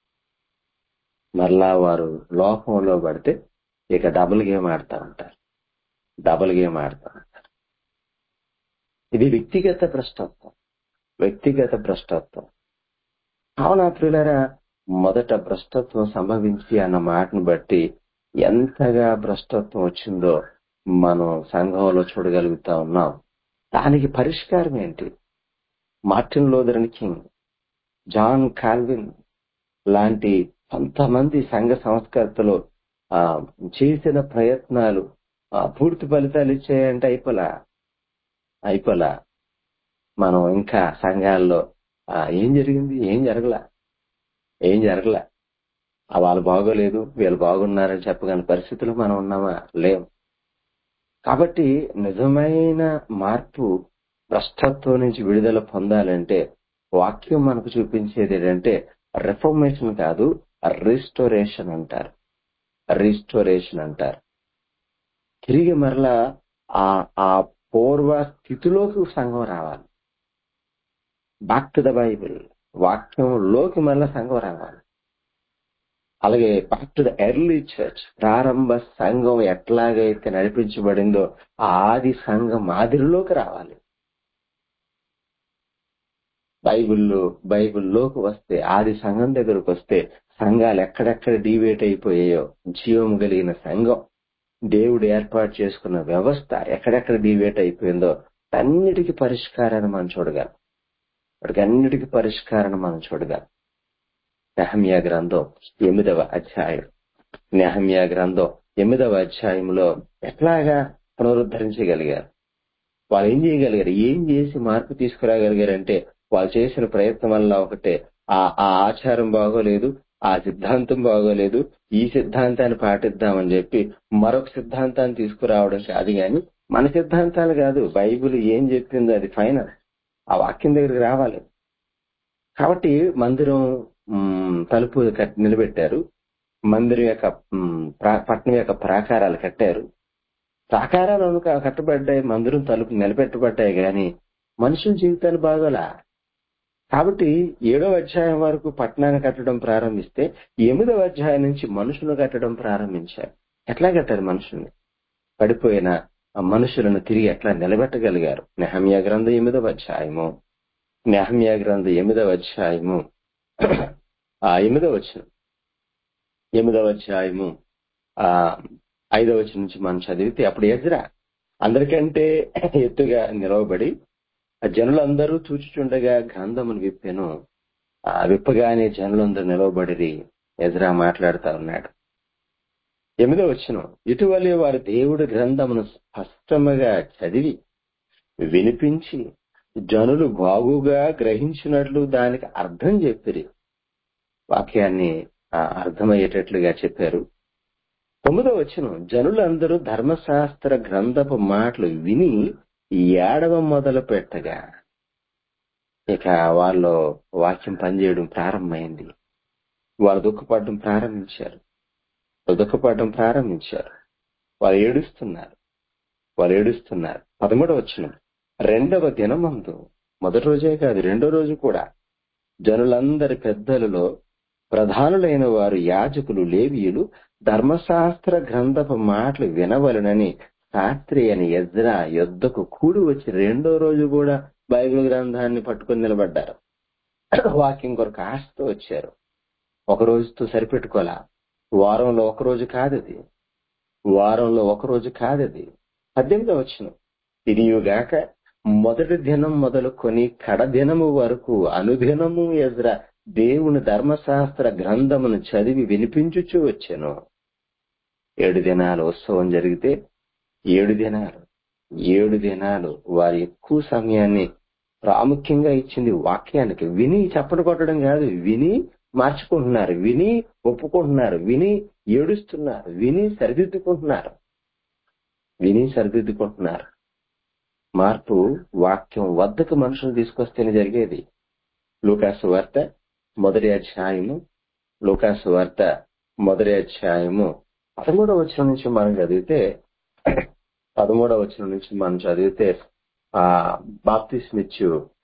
మరలా వారు లోకంలో పడితే ఇక డబుల్ గేమ్ ఆడుతూ ఉంటారు డబుల్ గేమ్ ఆడుతూ ఉంటారు ఇది వ్యక్తిగత భ్రష్టత్వం వ్యక్తిగత భ్రష్టత్వం అవునా ప్రియులరా మొదట భ్రష్టత్వం సంభవించి అన్న మాటను బట్టి ఎంతగా భ్రష్టత్వం వచ్చిందో మనం సంఘంలో చూడగలుగుతా ఉన్నాం దానికి పరిష్కారం ఏంటి Martin Lutheran King John Calvin లాంటి కొంతమంది సంఘ సంస్కర్తలు ఆ చేసిన ప్రయత్నాలు ఆ పూర్తి ఫలితాలు ఇచ్చాయంటే అయిపోలా అయిపోలా మనం ఇంకా సంఘాల్లో ఆ ఏం జరిగింది ఏం జరగలా ఏం జరగలా ఆ వాళ్ళు బాగోలేదు వీళ్ళు బాగున్నారని చెప్పగల పరిస్థితులు మనం ఉన్నామా లేం కాబట్టి నిజమైన మార్పు భ్రష్టత్వం నుంచి విడుదల పొందాలంటే వాక్యం మనకు చూపించేది ఏంటంటే రిఫర్మేషన్ కాదు రిస్టోరేషన్ అంటారు రిస్టోరేషన్ అంటారు తిరిగి మరలా ఆ ఆ పూర్వ స్థితిలోకి సంఘం రావాలి బ్యాక్ టు ద బైబిల్ వాక్యంలోకి మళ్ళా సంఘం రావాలి అలాగే back to the early church ప్రారంభ సంఘం ఎట్లాగైతే నడిపించబడిందో ఆ ఆది సంఘం మాదిరిలోకి రావాలి బైబిల్లో బైబిల్లోకి వస్తే ఆది సంఘం దగ్గరకు వస్తే సంఘాలు ఎక్కడెక్కడ డివేట్ అయిపోయాయో జీవం కలిగిన సంఘం దేవుడు ఏర్పాటు చేసుకున్న వ్యవస్థ ఎక్కడెక్కడ డివేట్ అయిపోయిందో అన్నిటికీ పరిష్కారాన్ని మనం చూడగలం వాటికి అన్నిటికీ పరిష్కారాన్ని మనం చూడగలం నెహమ్యా గ్రంథం ఎనిమిదవ అధ్యాయం నెహమ్యా గ్రంథం ఎనిమిదవ అధ్యాయంలో ఎట్లాగా పునరుద్ధరించగలిగారు వాళ్ళు ఏం చేయగలిగారు ఏం చేసి మార్పు తీసుకురాగలిగారంటే వాళ్ళు చేసిన ప్రయత్నం వల్ల ఒకటే ఆ ఆ ఆచారం బాగోలేదు ఆ సిద్ధాంతం బాగోలేదు ఈ సిద్ధాంతాన్ని పాటిద్దామని చెప్పి మరొక సిద్ధాంతాన్ని తీసుకురావడం కాదు కానీ మన సిద్ధాంతాలు కాదు బైబిల్ ఏం చెప్పిందో అది ఫైనల్ ఆ వాక్యం దగ్గరికి రావాలి కాబట్టి మందిరం మ్, తలుపు కట్- నిలబెట్టారు మందిరం యొక్క మ్, ప్రా- పట్టణం యొక్క ప్రాకారాలు కట్టారు ప్రాకారాలు అనుక కట్టబడ్డాయి మందిరం తలుపు నిలబెట్టబడ్డాయి గాని మనుషుల జీవితాలు బాగోలా కాబట్టి ఏడవ అధ్యాయం వరకు పట్టణాన్ని కట్టడం ప్రారంభిస్తే ఎనిమిదవ అధ్యాయం నుంచి మనుషులు కట్టడం ప్రారంభించారు ఎట్లా కట్టారు మనుషుల్ని పడిపోయిన ఆ మనుషులను తిరిగి ఎట్లా నిలబెట్టగలిగారు నెహమ్యా గ్రంథం ఎనిమిదవ అధ్యాయము నెహమ్యా గ్రంథం ఎనిమిదవ అధ్యాయము ఆ ఎనిమిదవ వచ్చిన ఎనిమిదవ అధ్యాయము ఆ ఐదవ వచనం నుంచి మనం చదివితే అప్పుడు ఎజ్రా అందరికంటే ఎత్తుగా నిలవబడి ఆ జనులందరూ చూచుచుండగా గ్రంథమును విప్పెను ఆ విప్పగానే జనులందరూ నిలవబడిరి ఎజ్రా మాట్లాడుతా ఉన్నాడు ఎనిమిదో వచ్చిన ఇటీవలే వారి దేవుడి గ్రంథమును స్పష్టముగా చదివి వినిపించి జనులు బాగుగా గ్రహించినట్లు దానికి అర్థం చెప్పిరి వాక్యాన్ని ఆ, అర్థమయ్యేటట్లుగా చెప్పారు తొమ్మిదో వచ్చిన జనులందరూ ధర్మశాస్త్ర గ్రంథపు మాటలు విని ఏడవ మొదలు పెట్టగా ఇక వాళ్ళు వాక్యం పనిచేయడం ప్రారంభమైంది వాళ్ళు దుఃఖపడడం ప్రారంభించారు వాళ్ళు దుఃఖపడడం ప్రారంభించారు వాళ్ళు ఏడుస్తున్నారు వాళ్ళు ఏడుస్తున్నారు పదమూడవ వచ్చిన రెండవ దినమందు మొదటి రోజే కాదు రెండో రోజు కూడా జనులందరి పెద్దలలో ప్రధానులైన వారు యాజకులు లేవీయులు ధర్మశాస్త్ర గ్రంథపు మాటలు వినవలనని శాస్త్రి అని ఎజ్రా యుద్ధకు కూడి వచ్చి రెండో రోజు కూడా బైబిల్ గ్రంథాన్ని పట్టుకొని నిలబడ్డారు వాక్యం కొరకు ఆశతో వచ్చారు ఒక రోజుతో సరిపెట్టుకోలా వారంలో ఒక రోజు కాదది వారంలో ఒక రోజు కాదది పద్దెనిమిదో వచ్చిన తిరియుగాక మొదటి దినం మొదలుకొని కడ దినము వరకు అనుదినము ఎజ్రా దేవుని ధర్మశాస్త్ర గ్రంథమును చదివి వినిపించుచూ వచ్చాను ఏడు దినాలు ఉత్సవం జరిగితే ఏడు దినాలు ఏడు దినాలు వారి ఎక్కువ సమయాన్ని ప్రాముఖ్యంగా ఇచ్చింది వాక్యానికి విని చప్పట కొట్టడం కాదు విని మార్చుకుంటున్నారు విని ఒప్పుకుంటున్నారు విని ఏడుస్తున్నారు విని సరిదిద్దుకుంటున్నారు విని సరిదిద్దుకుంటున్నారు మార్పు వాక్యం వద్దకు మనుషులు తీసుకొస్తేనే జరిగేది లూకాసు వార్త మొదటి అధ్యాయము లూకాసు వార్త మొదటి అధ్యాయము పదమూడవ వచనం నుంచి మనం చదివితే పదమూడవ వచనం నుంచి మనం చదివితే ఆ బాప్తిస్మిచ్చు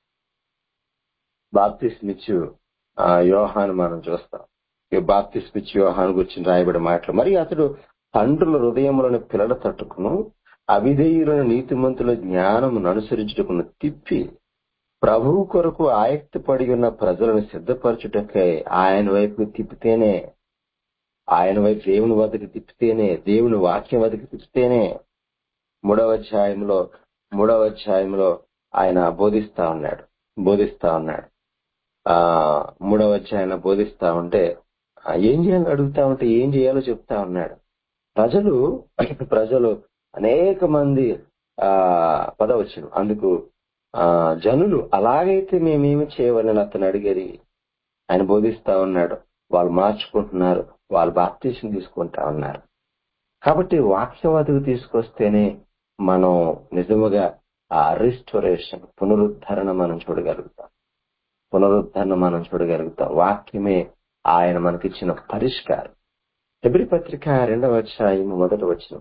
బాప్తిస్మిచ్చు ఆ యోహాను మనం చూస్తాం ఈ బాప్తిస్మిచ్చు యోహాను గురించి రాయబడి మాటలు మరి అతడు తండ్రుల హృదయములను పిల్లల తట్టుకును అవిధేయులను నీతిమంతుల జ్ఞానమును అనుసరించుటకును తిప్పి ప్రభువు కొరకు ఆయక్తపడి ఉన్న ప్రజలను సిద్ధపరచుటకై ఆయన వైపు తిప్పితేనే ఆయన వైపు దేవుని వద్దకు తిప్పితేనే దేవుని వాక్యం వద్దకు తిప్పితేనే మూడవ అధ్యాయంలో మూడవ అధ్యాయంలో ఆయన బోధిస్తా ఉన్నాడు బోధిస్తా ఉన్నాడు ఆ మూడవ అధ్యాయంలో బోధిస్తా ఉంటే ఆ, ఏం చేయాలో అడుగుతా ఉంటే ఏం చేయాలో చెప్తా ఉన్నాడు ప్రజలు ప్రజలు అనేక మంది ఆ పదవచ్చును అందుకు ఆ జనులు అలాగైతే మేమేమి చేయవాలని అతను అడిగేది ఆయన బోధిస్తా ఉన్నాడు వాళ్ళు మార్చుకుంటున్నారు వాళ్ళు బాప్తీసం తీసుకుంటా ఉన్నారు కాబట్టి వాక్యవాదికి తీసుకొస్తేనే మనం నిజముగా ఆ రిస్టోరేషన్ పునరుద్ధరణ మనం చూడగలుగుతాం పునరుద్ధరణ మనం చూడగలుగుతాం వాక్యమే ఆయన మనకిచ్చిన పరిష్కారం ఎబ్రి పత్రిక రెండవ అధ్యాయం మొదట వచ్చిన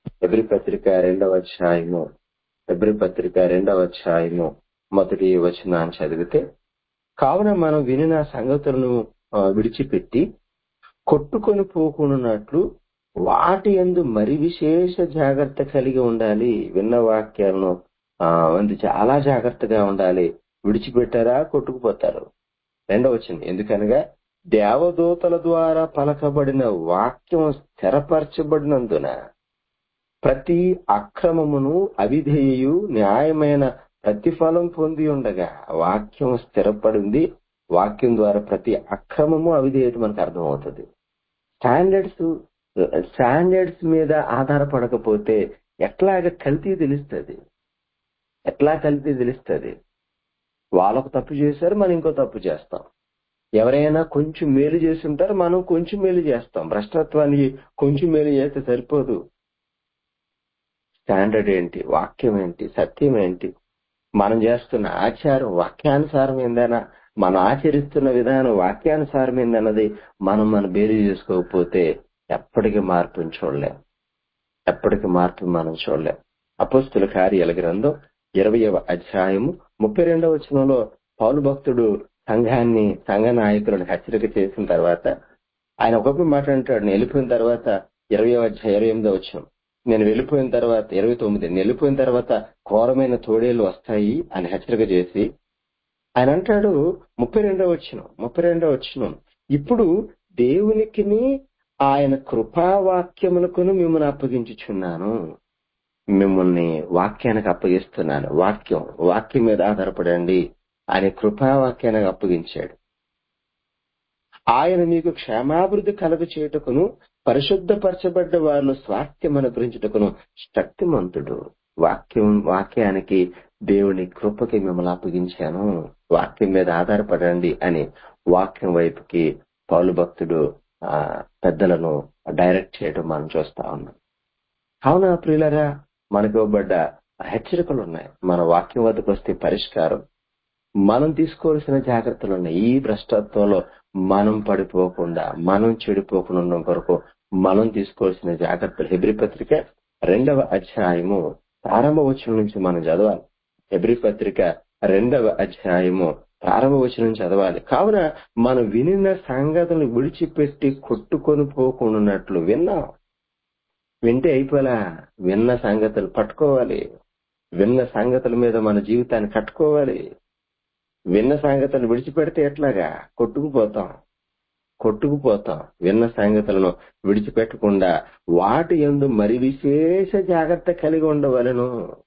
ఎబ్రి పత్రిక రెండవ అధ్యాయము ఎబ్రి పత్రిక రెండవ అధ్యాయము మొదటి వచనాన్ని చదివితే కావున మనం వినిన సంగతులను ఆ, విడిచిపెట్టి కొట్టుకొని పోకున్నట్లు వాటి యందు మరి విశేష జాగ్రత్త కలిగి ఉండాలి విన్న వాక్యాలను ఆ, అందు చాలా జాగ్రత్తగా ఉండాలి విడిచిపెట్టారా కొట్టుకుపోతారు రెండవ వచనం ఎందుకనగా దేవదూతల ద్వారా పలకబడిన వాక్యం స్థిరపరచబడినందున ప్రతి అక్రమమును అవిధేయు న్యాయమైన ప్రతిఫలం పొంది ఉండగా వాక్యం స్థిరపడింది వాక్యం ద్వారా ప్రతి అక్రమము అవిధేయత మనకు అర్థమవుతుంది స్టాండర్డ్స్ స్టాండర్డ్స్ మీద ఆధారపడకపోతే ఎట్లాగ కల్తీ తెలుస్తుంది ఎట్లా కల్తీ తెలుస్తుంది వాళ్ళొక తప్పు చేశారు మనం ఇంకో తప్పు చేస్తాం ఎవరైనా కొంచెం మేలు చేసి ఉంటారు మనం కొంచెం మేలు చేస్తాం భ్రష్టత్వానికి కొంచెం మేలు చేస్తే సరిపోదు స్టాండర్డ్ ఏంటి వాక్యం ఏంటి సత్యం ఏంటి మనం చేస్తున్న ఆచారం వాక్యానుసారమైందనా మనం ఆచరిస్తున్న విధానం వాక్యానుసారమైందన్నది మనం మన బేరీ చేసుకోకపోతే ఎప్పటికీ మార్పుని చూడలేం ఎప్పటికీ మార్పు మనం చూడలేం అపోస్తుల కార్యాల గ్రంథం ఇరవయవ అధ్యాయము ముప్పై రెండవ వచనంలో పౌలు భక్తుడు సంఘాన్ని సంఘ నాయకులను హెచ్చరిక చేసిన తర్వాత ఆయన ఒక్కొక్క మాట అంటాడు నేను వెళ్ళిపోయిన తర్వాత ఇరవై అధ్యాయం ఇరవై ఎనిమిదో వచనం నేను వెళ్ళిపోయిన తర్వాత ఇరవై తొమ్మిది నేను వెళ్ళిపోయిన తర్వాత ఘోరమైన తోడేళ్లు వస్తాయి అని హెచ్చరిక చేసి ఆయన అంటాడు ముప్పై రెండవ వచనం ముప్పై రెండవ వచనం ఇప్పుడు దేవునికిని ఆయన కృపావాక్యములకును మిమ్మల్ని అప్పగించుచున్నాను మిమ్మల్ని వాక్యానికి అప్పగిస్తున్నాను వాక్యం వాక్యం మీద ఆధారపడండి ఆయన కృపావాక్యానికి అప్పగించాడు ఆయన మీకు క్షేమాభివృద్ధి కలుగ చేయుటకును పరిశుద్ధపరచబడ్డ వారిని స్వాస్థ్యం అనుగ్రహించుటకును శక్తిమంతుడు వాక్యం వాక్యానికి దేవుని కృపకి మిమ్మల్ని అప్పగించాను వాక్యం మీద ఆధారపడండి అని వాక్యం వైపుకి పౌలు భక్తుడు ఆ పెద్దలను డైరెక్ట్ చేయడం మనం చూస్తా ఉన్నాం కావున ప్రియులరా మనకు ఇవ్వబడ్డ హెచ్చరికలు ఉన్నాయి మన వాక్యం వద్దకు వస్తే పరిష్కారం మనం తీసుకోవాల్సిన జాగ్రత్తలు ఉన్నాయి ఈ భ్రష్టత్వంలో మనం పడిపోకుండా మనం చెడిపోకుండా ఉండడం కొరకు మనం తీసుకోవాల్సిన జాగ్రత్తలు హెబ్రి పత్రిక రెండవ అధ్యాయము ప్రారంభ వచనం నుంచి మనం చదవాలి హెబ్రి పత్రిక రెండవ అధ్యాయము ప్రారంభ వచనం చదవాలి కావున మనం వినిన సంగతులను విడిచిపెట్టి కొట్టుకొని పోకుండాన్నట్లు విన్నాం వింటే అయిపోలా విన్న సంగతులు పట్టుకోవాలి విన్న సంగతుల మీద మన జీవితాన్ని కట్టుకోవాలి విన్న సంగతులను విడిచిపెడితే ఎట్లాగా కొట్టుకుపోతాం కొట్టుకుపోతాం విన్న సంగతులను విడిచిపెట్టకుండా వాటి ఎందు మరి విశేష జాగ్రత్త కలిగి ఉండవలను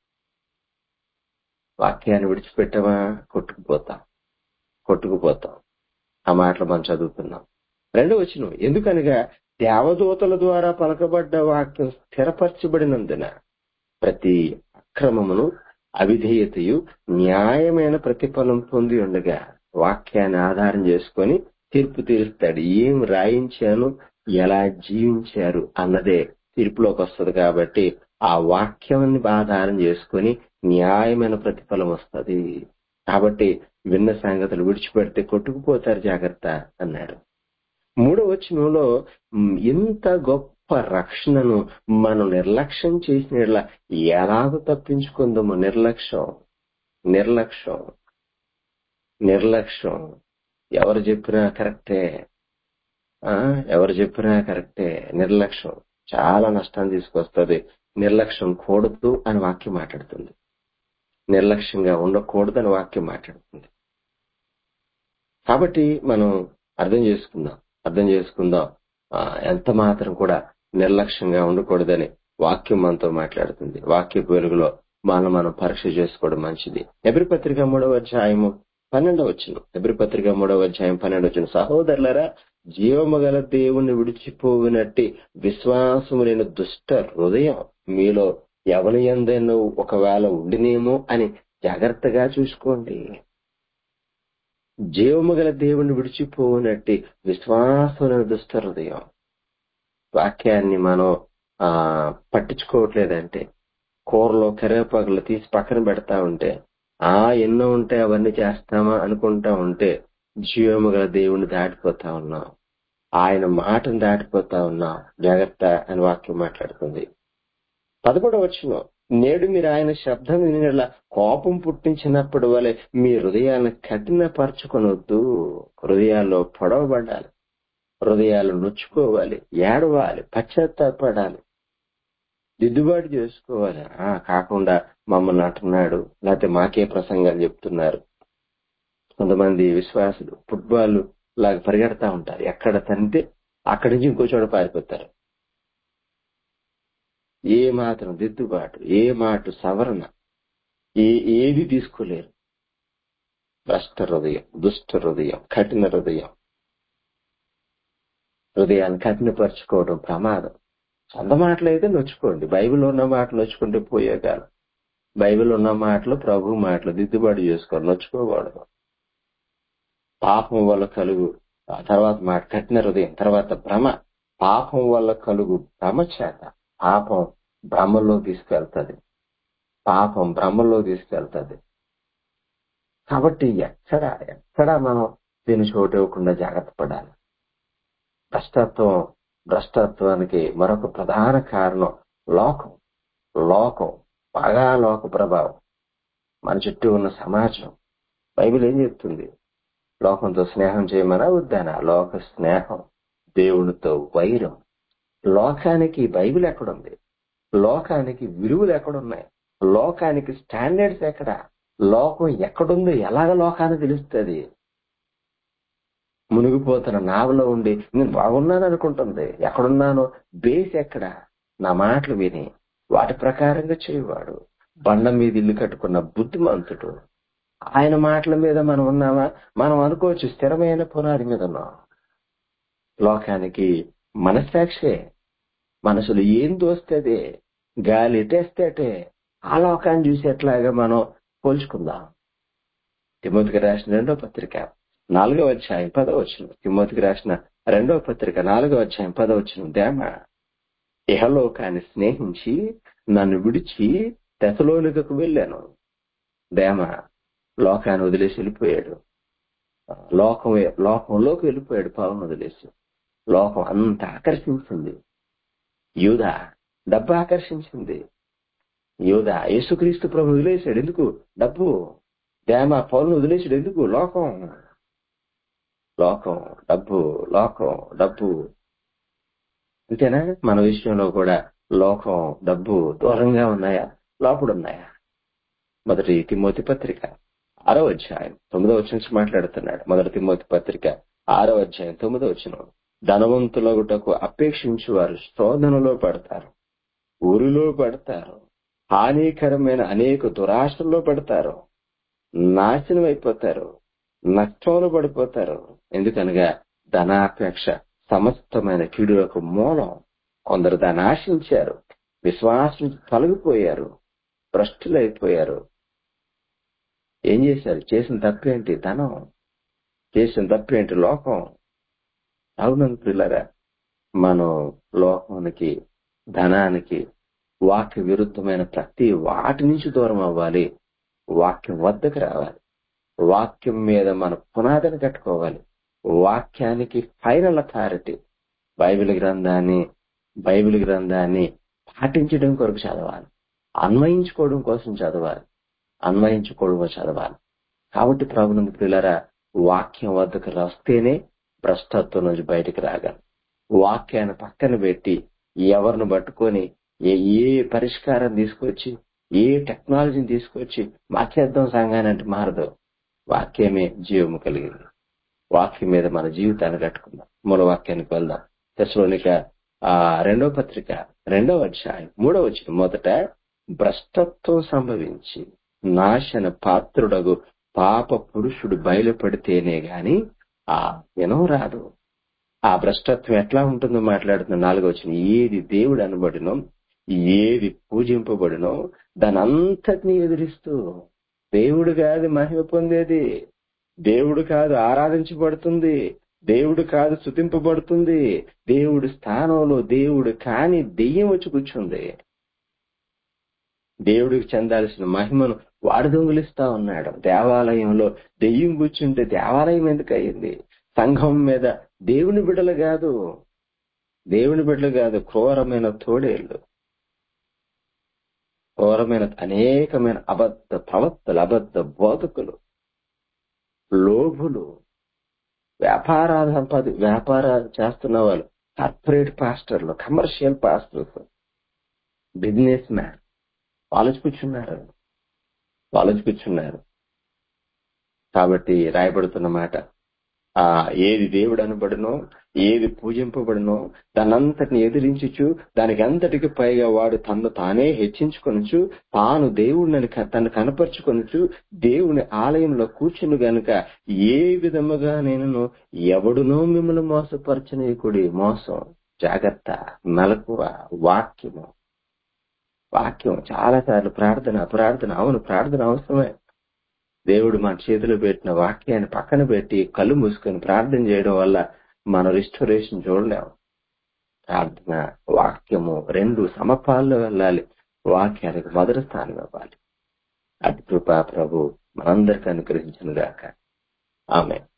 వాక్యాన్ని విడిచిపెట్టమా కొట్టుకుపోతాం కొట్టుకుపోతాం ఆ మాటలు మనం చదువుతున్నాం రెండో వచ్చిన ఎందుకనగా దేవదూతల ద్వారా పలకబడ్డ వాక్యం స్థిరపరచబడినందున ప్రతి అక్రమమును అవిధేయతయు న్యాయమైన ప్రతిఫలం పొంది ఉండగా వాక్యాన్ని ఆధారం చేసుకొని తీర్పు తీరుస్తాడు ఏం రాయించాను ఎలా జీవించారు అన్నదే తీర్పులోకి వస్తుంది కాబట్టి ఆ వాక్యాన్ని ఆధారం చేసుకొని న్యాయమైన ప్రతిఫలం వస్తుంది కాబట్టి విన్న సంగతులు విడిచిపెడితే కొట్టుకుపోతారు జాగ్రత్త అన్నాడు మూడో వచనంలో మ్, ఇంత గొప్ప రక్షణను మనం నిర్లక్ష్యం చేసిన ఎలాగో తప్పించుకుందాము నిర్లక్ష్యం నిర్లక్ష్యం నిర్లక్ష్యం ఎవరు చెప్పినా కరెక్టే ఆ ఎవరు చెప్పినా కరెక్టే నిర్లక్ష్యం చాలా నష్టాన్ని తీసుకొస్తుంది నిర్లక్ష్యం కూడదు అని వాక్యం మాట్లాడుతుంది నిర్లక్ష్యంగా ఉండకూడదు అని వాక్యం మాట్లాడుతుంది కాబట్టి మనం అర్థం చేసుకుందాం అర్థం చేసుకుందాం ఆ, ఎంత మాత్రం కూడా నిర్లక్ష్యంగా ఉండకూడదని వాక్యం మనతో మాట్లాడుతుంది వాక్య వెలుగులో మనం మనం పరీక్ష చేసుకోవడం మంచిది ఎబ్రి పత్రిక మూడవ అధ్యాయము పన్నెండవ వచ్చిన ఎబ్రి పత్రిక మూడవ అధ్యాయం పన్నెండు వచ్చిన సహోదరులరా జీవము గల దేవుణ్ణి విడిచిపోవినట్టి విశ్వాసము లేని దుష్ట హృదయం మీలో ఎవరి ఎందైనా ఒకవేళ ఉండినేమో అని జాగ్రత్తగా చూసుకోండి జీవము గల దేవుణ్ణి విడిచిపోనట్టి విశ్వాసమైన దుష్ట హృదయం వాక్యాన్ని మనం ఆ పట్టించుకోవట్లేదంటే కూరలో కరివేపాకులు తీసి పక్కన పెడతా ఉంటే ఆ ఎన్నో ఉంటే అవన్నీ చేస్తామా అనుకుంటా ఉంటే జీవము గల దేవుణ్ణి దాటిపోతా ఉన్నాం ఆయన మాటను దాటిపోతా ఉన్నాం జాగ్రత్త అని వాక్యం మాట్లాడుతుంది పదకొండవ వచ్చిన నేడు మీరు ఆయన శబ్దం వినిలా కోపం పుట్టించినప్పుడు వలె మీ హృదయాలను కఠినపరచుకొనొద్దు హృదయాల్లో పొడవబడాలి హృదయాలు నొచ్చుకోవాలి ఏడవాలి పశ్చాత్తాపడాలి దిద్దుబాటు చేసుకోవాలి ఆ కాకుండా మమ్మల్ని అంటున్నాడు లేకపోతే మాకే ప్రసంగాలు చెప్తున్నారు కొంతమంది విశ్వాసులు ఫుట్బాల్ లాగా పరిగెడతా ఉంటారు ఎక్కడ తంతే అక్కడి నుంచి ఇంకో చోట పారిపోతారు ఏ మాత్రం దిద్దుబాటు ఏ మాట సవరణ ఏ ఏది తీసుకోలేరు భ్రష్ట హృదయం దుష్ట హృదయం కఠిన హృదయం హృదయాన్ని కఠినపరచుకోవడం ప్రమాదం సొంత మాటలు అయితే నొచ్చుకోండి బైబిల్ ఉన్న మాటలు నొచ్చుకుంటే పోయే కాలం బైబిల్ ఉన్న మాటలు ప్రభు మాటలు దిద్దుబాటు చేసుకోవాలి నొచ్చుకోకూడదు పాపం వల్ల కలుగు ఆ తర్వాత మాట కఠిన హృదయం తర్వాత భ్రమ పాపం వల్ల కలుగు భ్రమ చేత పాపం భ్రమలో తీసుకెళ్తుంది పాపం భ్రమలో తీసుకెళ్తుంది కాబట్టి ఎక్కడ ఎక్కడ మనం దీని చోటు ఇవ్వకుండా జాగ్రత్త పడాలి భ్రష్టత్వం భ్రష్టత్వానికి మరొక ప్రధాన కారణం లోకం లోకం బాగా లోక ప్రభావం మన చుట్టూ ఉన్న సమాజం బైబిల్ ఏం చెప్తుంది లోకంతో స్నేహం చేయమనా వద్దానా లోక స్నేహం దేవునితో వైరం లోకానికి బైబిల్ ఎక్కడుంది లోకానికి విలువలు ఎక్కడున్నాయి లోకానికి స్టాండర్డ్స్ ఎక్కడ లోకం ఎక్కడుందో ఎలాగ లోకాన్ని తెలుస్తుంది మునిగిపోతున్న నావలో ఉండి నేను బాగున్నాను అనుకుంటుంది ఎక్కడున్నానో బేస్ ఎక్కడ నా మాటలు విని వాటి ప్రకారంగా చేయవాడు బండ మీద ఇల్లు కట్టుకున్న బుద్ధిమంతుడు ఆయన మాటల మీద మనం ఉన్నామా మనం అనుకోవచ్చు స్థిరమైన పునాది మీద ఉన్నాం లోకానికి మనసాక్షే మనసులో ఏం దోస్తే గాలి ఎటేస్తేటే ఆ లోకాన్ని చూసేట్లాగా మనం పోల్చుకుందాం తిమ్మతికి రాసిన రెండో పత్రిక నాలుగో అధ్యాయం పదవచ్చును తిమ్మతికి రాసిన రెండో పత్రిక నాలుగో అధ్యాయం పదవచ్చును దేమ ఇహలోకాన్ని స్నేహించి నన్ను విడిచి తెసలోనికకు వెళ్ళాను దేమ లోకాన్ని వదిలేసి వెళ్ళిపోయాడు లోకం లోకంలోకి వెళ్ళిపోయాడు పవన్ వదిలేసి లోకం అంత ఆకర్షించింది యూధ డబ్బు ఆకర్షించింది యూధ యేసుక్రీస్తు ప్రభు వదిలేశాడు ఎందుకు డబ్బు దేమ పౌలను వదిలేసాడు ఎందుకు లోకం లోకం డబ్బు లోకం డబ్బు అంతేనా మన విషయంలో కూడా లోకం డబ్బు దూరంగా ఉన్నాయా లోపల ఉన్నాయా మొదటి తిమ్మోతి పత్రిక ఆరో అధ్యాయం తొమ్మిదో వచ్చిన నుంచి మాట్లాడుతున్నాడు మొదటి తిమ్మోతి పత్రిక ఆరో అధ్యాయం తొమ్మిదో వచ్చిన ధనవంతులగుటకు అపేక్షించి వారు శోధనలో పడతారు ఊరిలో పడతారు హానికరమైన అనేక దురాశల్లో పడతారు నాశనం అయిపోతారు నష్టంలో పడిపోతారు ఎందుకనగా ధనాపేక్ష సమస్తమైన కీడులకు మూలం కొందరు దాన్ని ఆశించారు విశ్వాసం తొలగిపోయారు భ్రష్టులైపోయారు ఏం చేశారు చేసిన తప్పేంటి ధనం చేసిన తప్పేంటి లోకం అవునందు పిల్లరా మనం లోకానికి ధనానికి వాక్య విరుద్ధమైన ప్రతి వాటి నుంచి దూరం అవ్వాలి వాక్యం వద్దకు రావాలి వాక్యం మీద మన పునాదిని కట్టుకోవాలి వాక్యానికి ఫైనల్ అథారిటీ బైబిల్ గ్రంథాన్ని బైబిల్ గ్రంథాన్ని పాటించడం కొరకు చదవాలి అన్వయించుకోవడం కోసం చదవాలి అన్వయించుకోవడం చదవాలి కాబట్టి ప్రభునందు పిల్లరా వాక్యం వద్దకు వస్తేనే భ్రష్టత్వం నుంచి బయటికి రాగలం వాక్యాన్ని పక్కన పెట్టి ఎవరిని పట్టుకొని ఏ ఏ పరిష్కారం తీసుకొచ్చి ఏ టెక్నాలజీని తీసుకొచ్చి మార్చేద్దాం సంఘాన్ని అంటే మారదు వాక్యమే జీవము కలిగింది వాక్యం మీద మన జీవితాన్ని కట్టుకుందాం మూల వాక్యానికి వెళ్దాం తెసలోనిక ఆ రెండవ పత్రిక రెండవ అధ్యాయం మూడవ వచ్చిన మొదట భ్రష్టత్వం సంభవించి నాశన పాత్రుడగు పాప పురుషుడు బయలుపడితేనే గాని ఆ దినం రాదు ఆ భ్రష్టత్వం ఎట్లా ఉంటుందో మాట్లాడుతున్న నాలుగో వచ్చిన ఏది దేవుడు అనబడినో ఏది పూజింపబడినో దాని అంతటిని ఎదిరిస్తూ దేవుడు కాదు మహిమ పొందేది దేవుడు కాదు ఆరాధించబడుతుంది దేవుడు కాదు స్థుతింపబడుతుంది దేవుడి స్థానంలో దేవుడు కాని దెయ్యం వచ్చి కూర్చుంది దేవుడికి చెందాల్సిన మహిమను వాడు దొంగిలిస్తా ఉన్నాడు దేవాలయంలో దెయ్యం కూర్చుంటే దేవాలయం ఎందుకు అయింది సంఘం మీద దేవుని బిడ్డలు కాదు దేవుని బిడ్డలు కాదు క్రూరమైన తోడేళ్ళు ఘోరమైన అనేకమైన అబద్ధ ప్రవక్తలు అబద్ధ బోధకులు లోభులు వ్యాపారాలు సంపాది వ్యాపారాలు చేస్తున్న వాళ్ళు కార్పొరేట్ పాస్టర్లు కమర్షియల్ పాస్టర్స్ బిజినెస్ మ్యాన్ వాళ్ళకి కూర్చున్నారు వాళ్ళకి కూర్చున్నారు కాబట్టి రాయబడుతున్న మాట ఆ ఏది దేవుడు అనబడునో ఏది పూజింపబడునో దానంతటిని ఎదిరించుచు దానికి అంతటికి పైగా వాడు తన్ను తానే హెచ్చించుకొనుచు తాను దేవుడిని తను కనపరుచుకొనుచు దేవుని ఆలయంలో కూర్చుని గనుక ఏ విధముగా నేను ఎవడునో మిమ్మల్ని మోసపరచనీయకుడి మోసం జాగ్రత్త మెలకువ వాక్యము వాక్యం చాలా సార్లు ప్రార్థన ప్రార్థన అవును ప్రార్థన అవసరమే దేవుడు మన చేతిలో పెట్టిన వాక్యాన్ని పక్కన పెట్టి కళ్ళు మూసుకొని ప్రార్థన చేయడం వల్ల మన రిస్టోరేషన్ చూడలేము ప్రార్థన వాక్యము రెండు సమపాల్లో వెళ్ళాలి వాక్యానికి మొదటి స్థానం ఇవ్వాలి అటు కృపా ప్రభు మనందరికీ అనుగ్రహించిన గాక ఆమె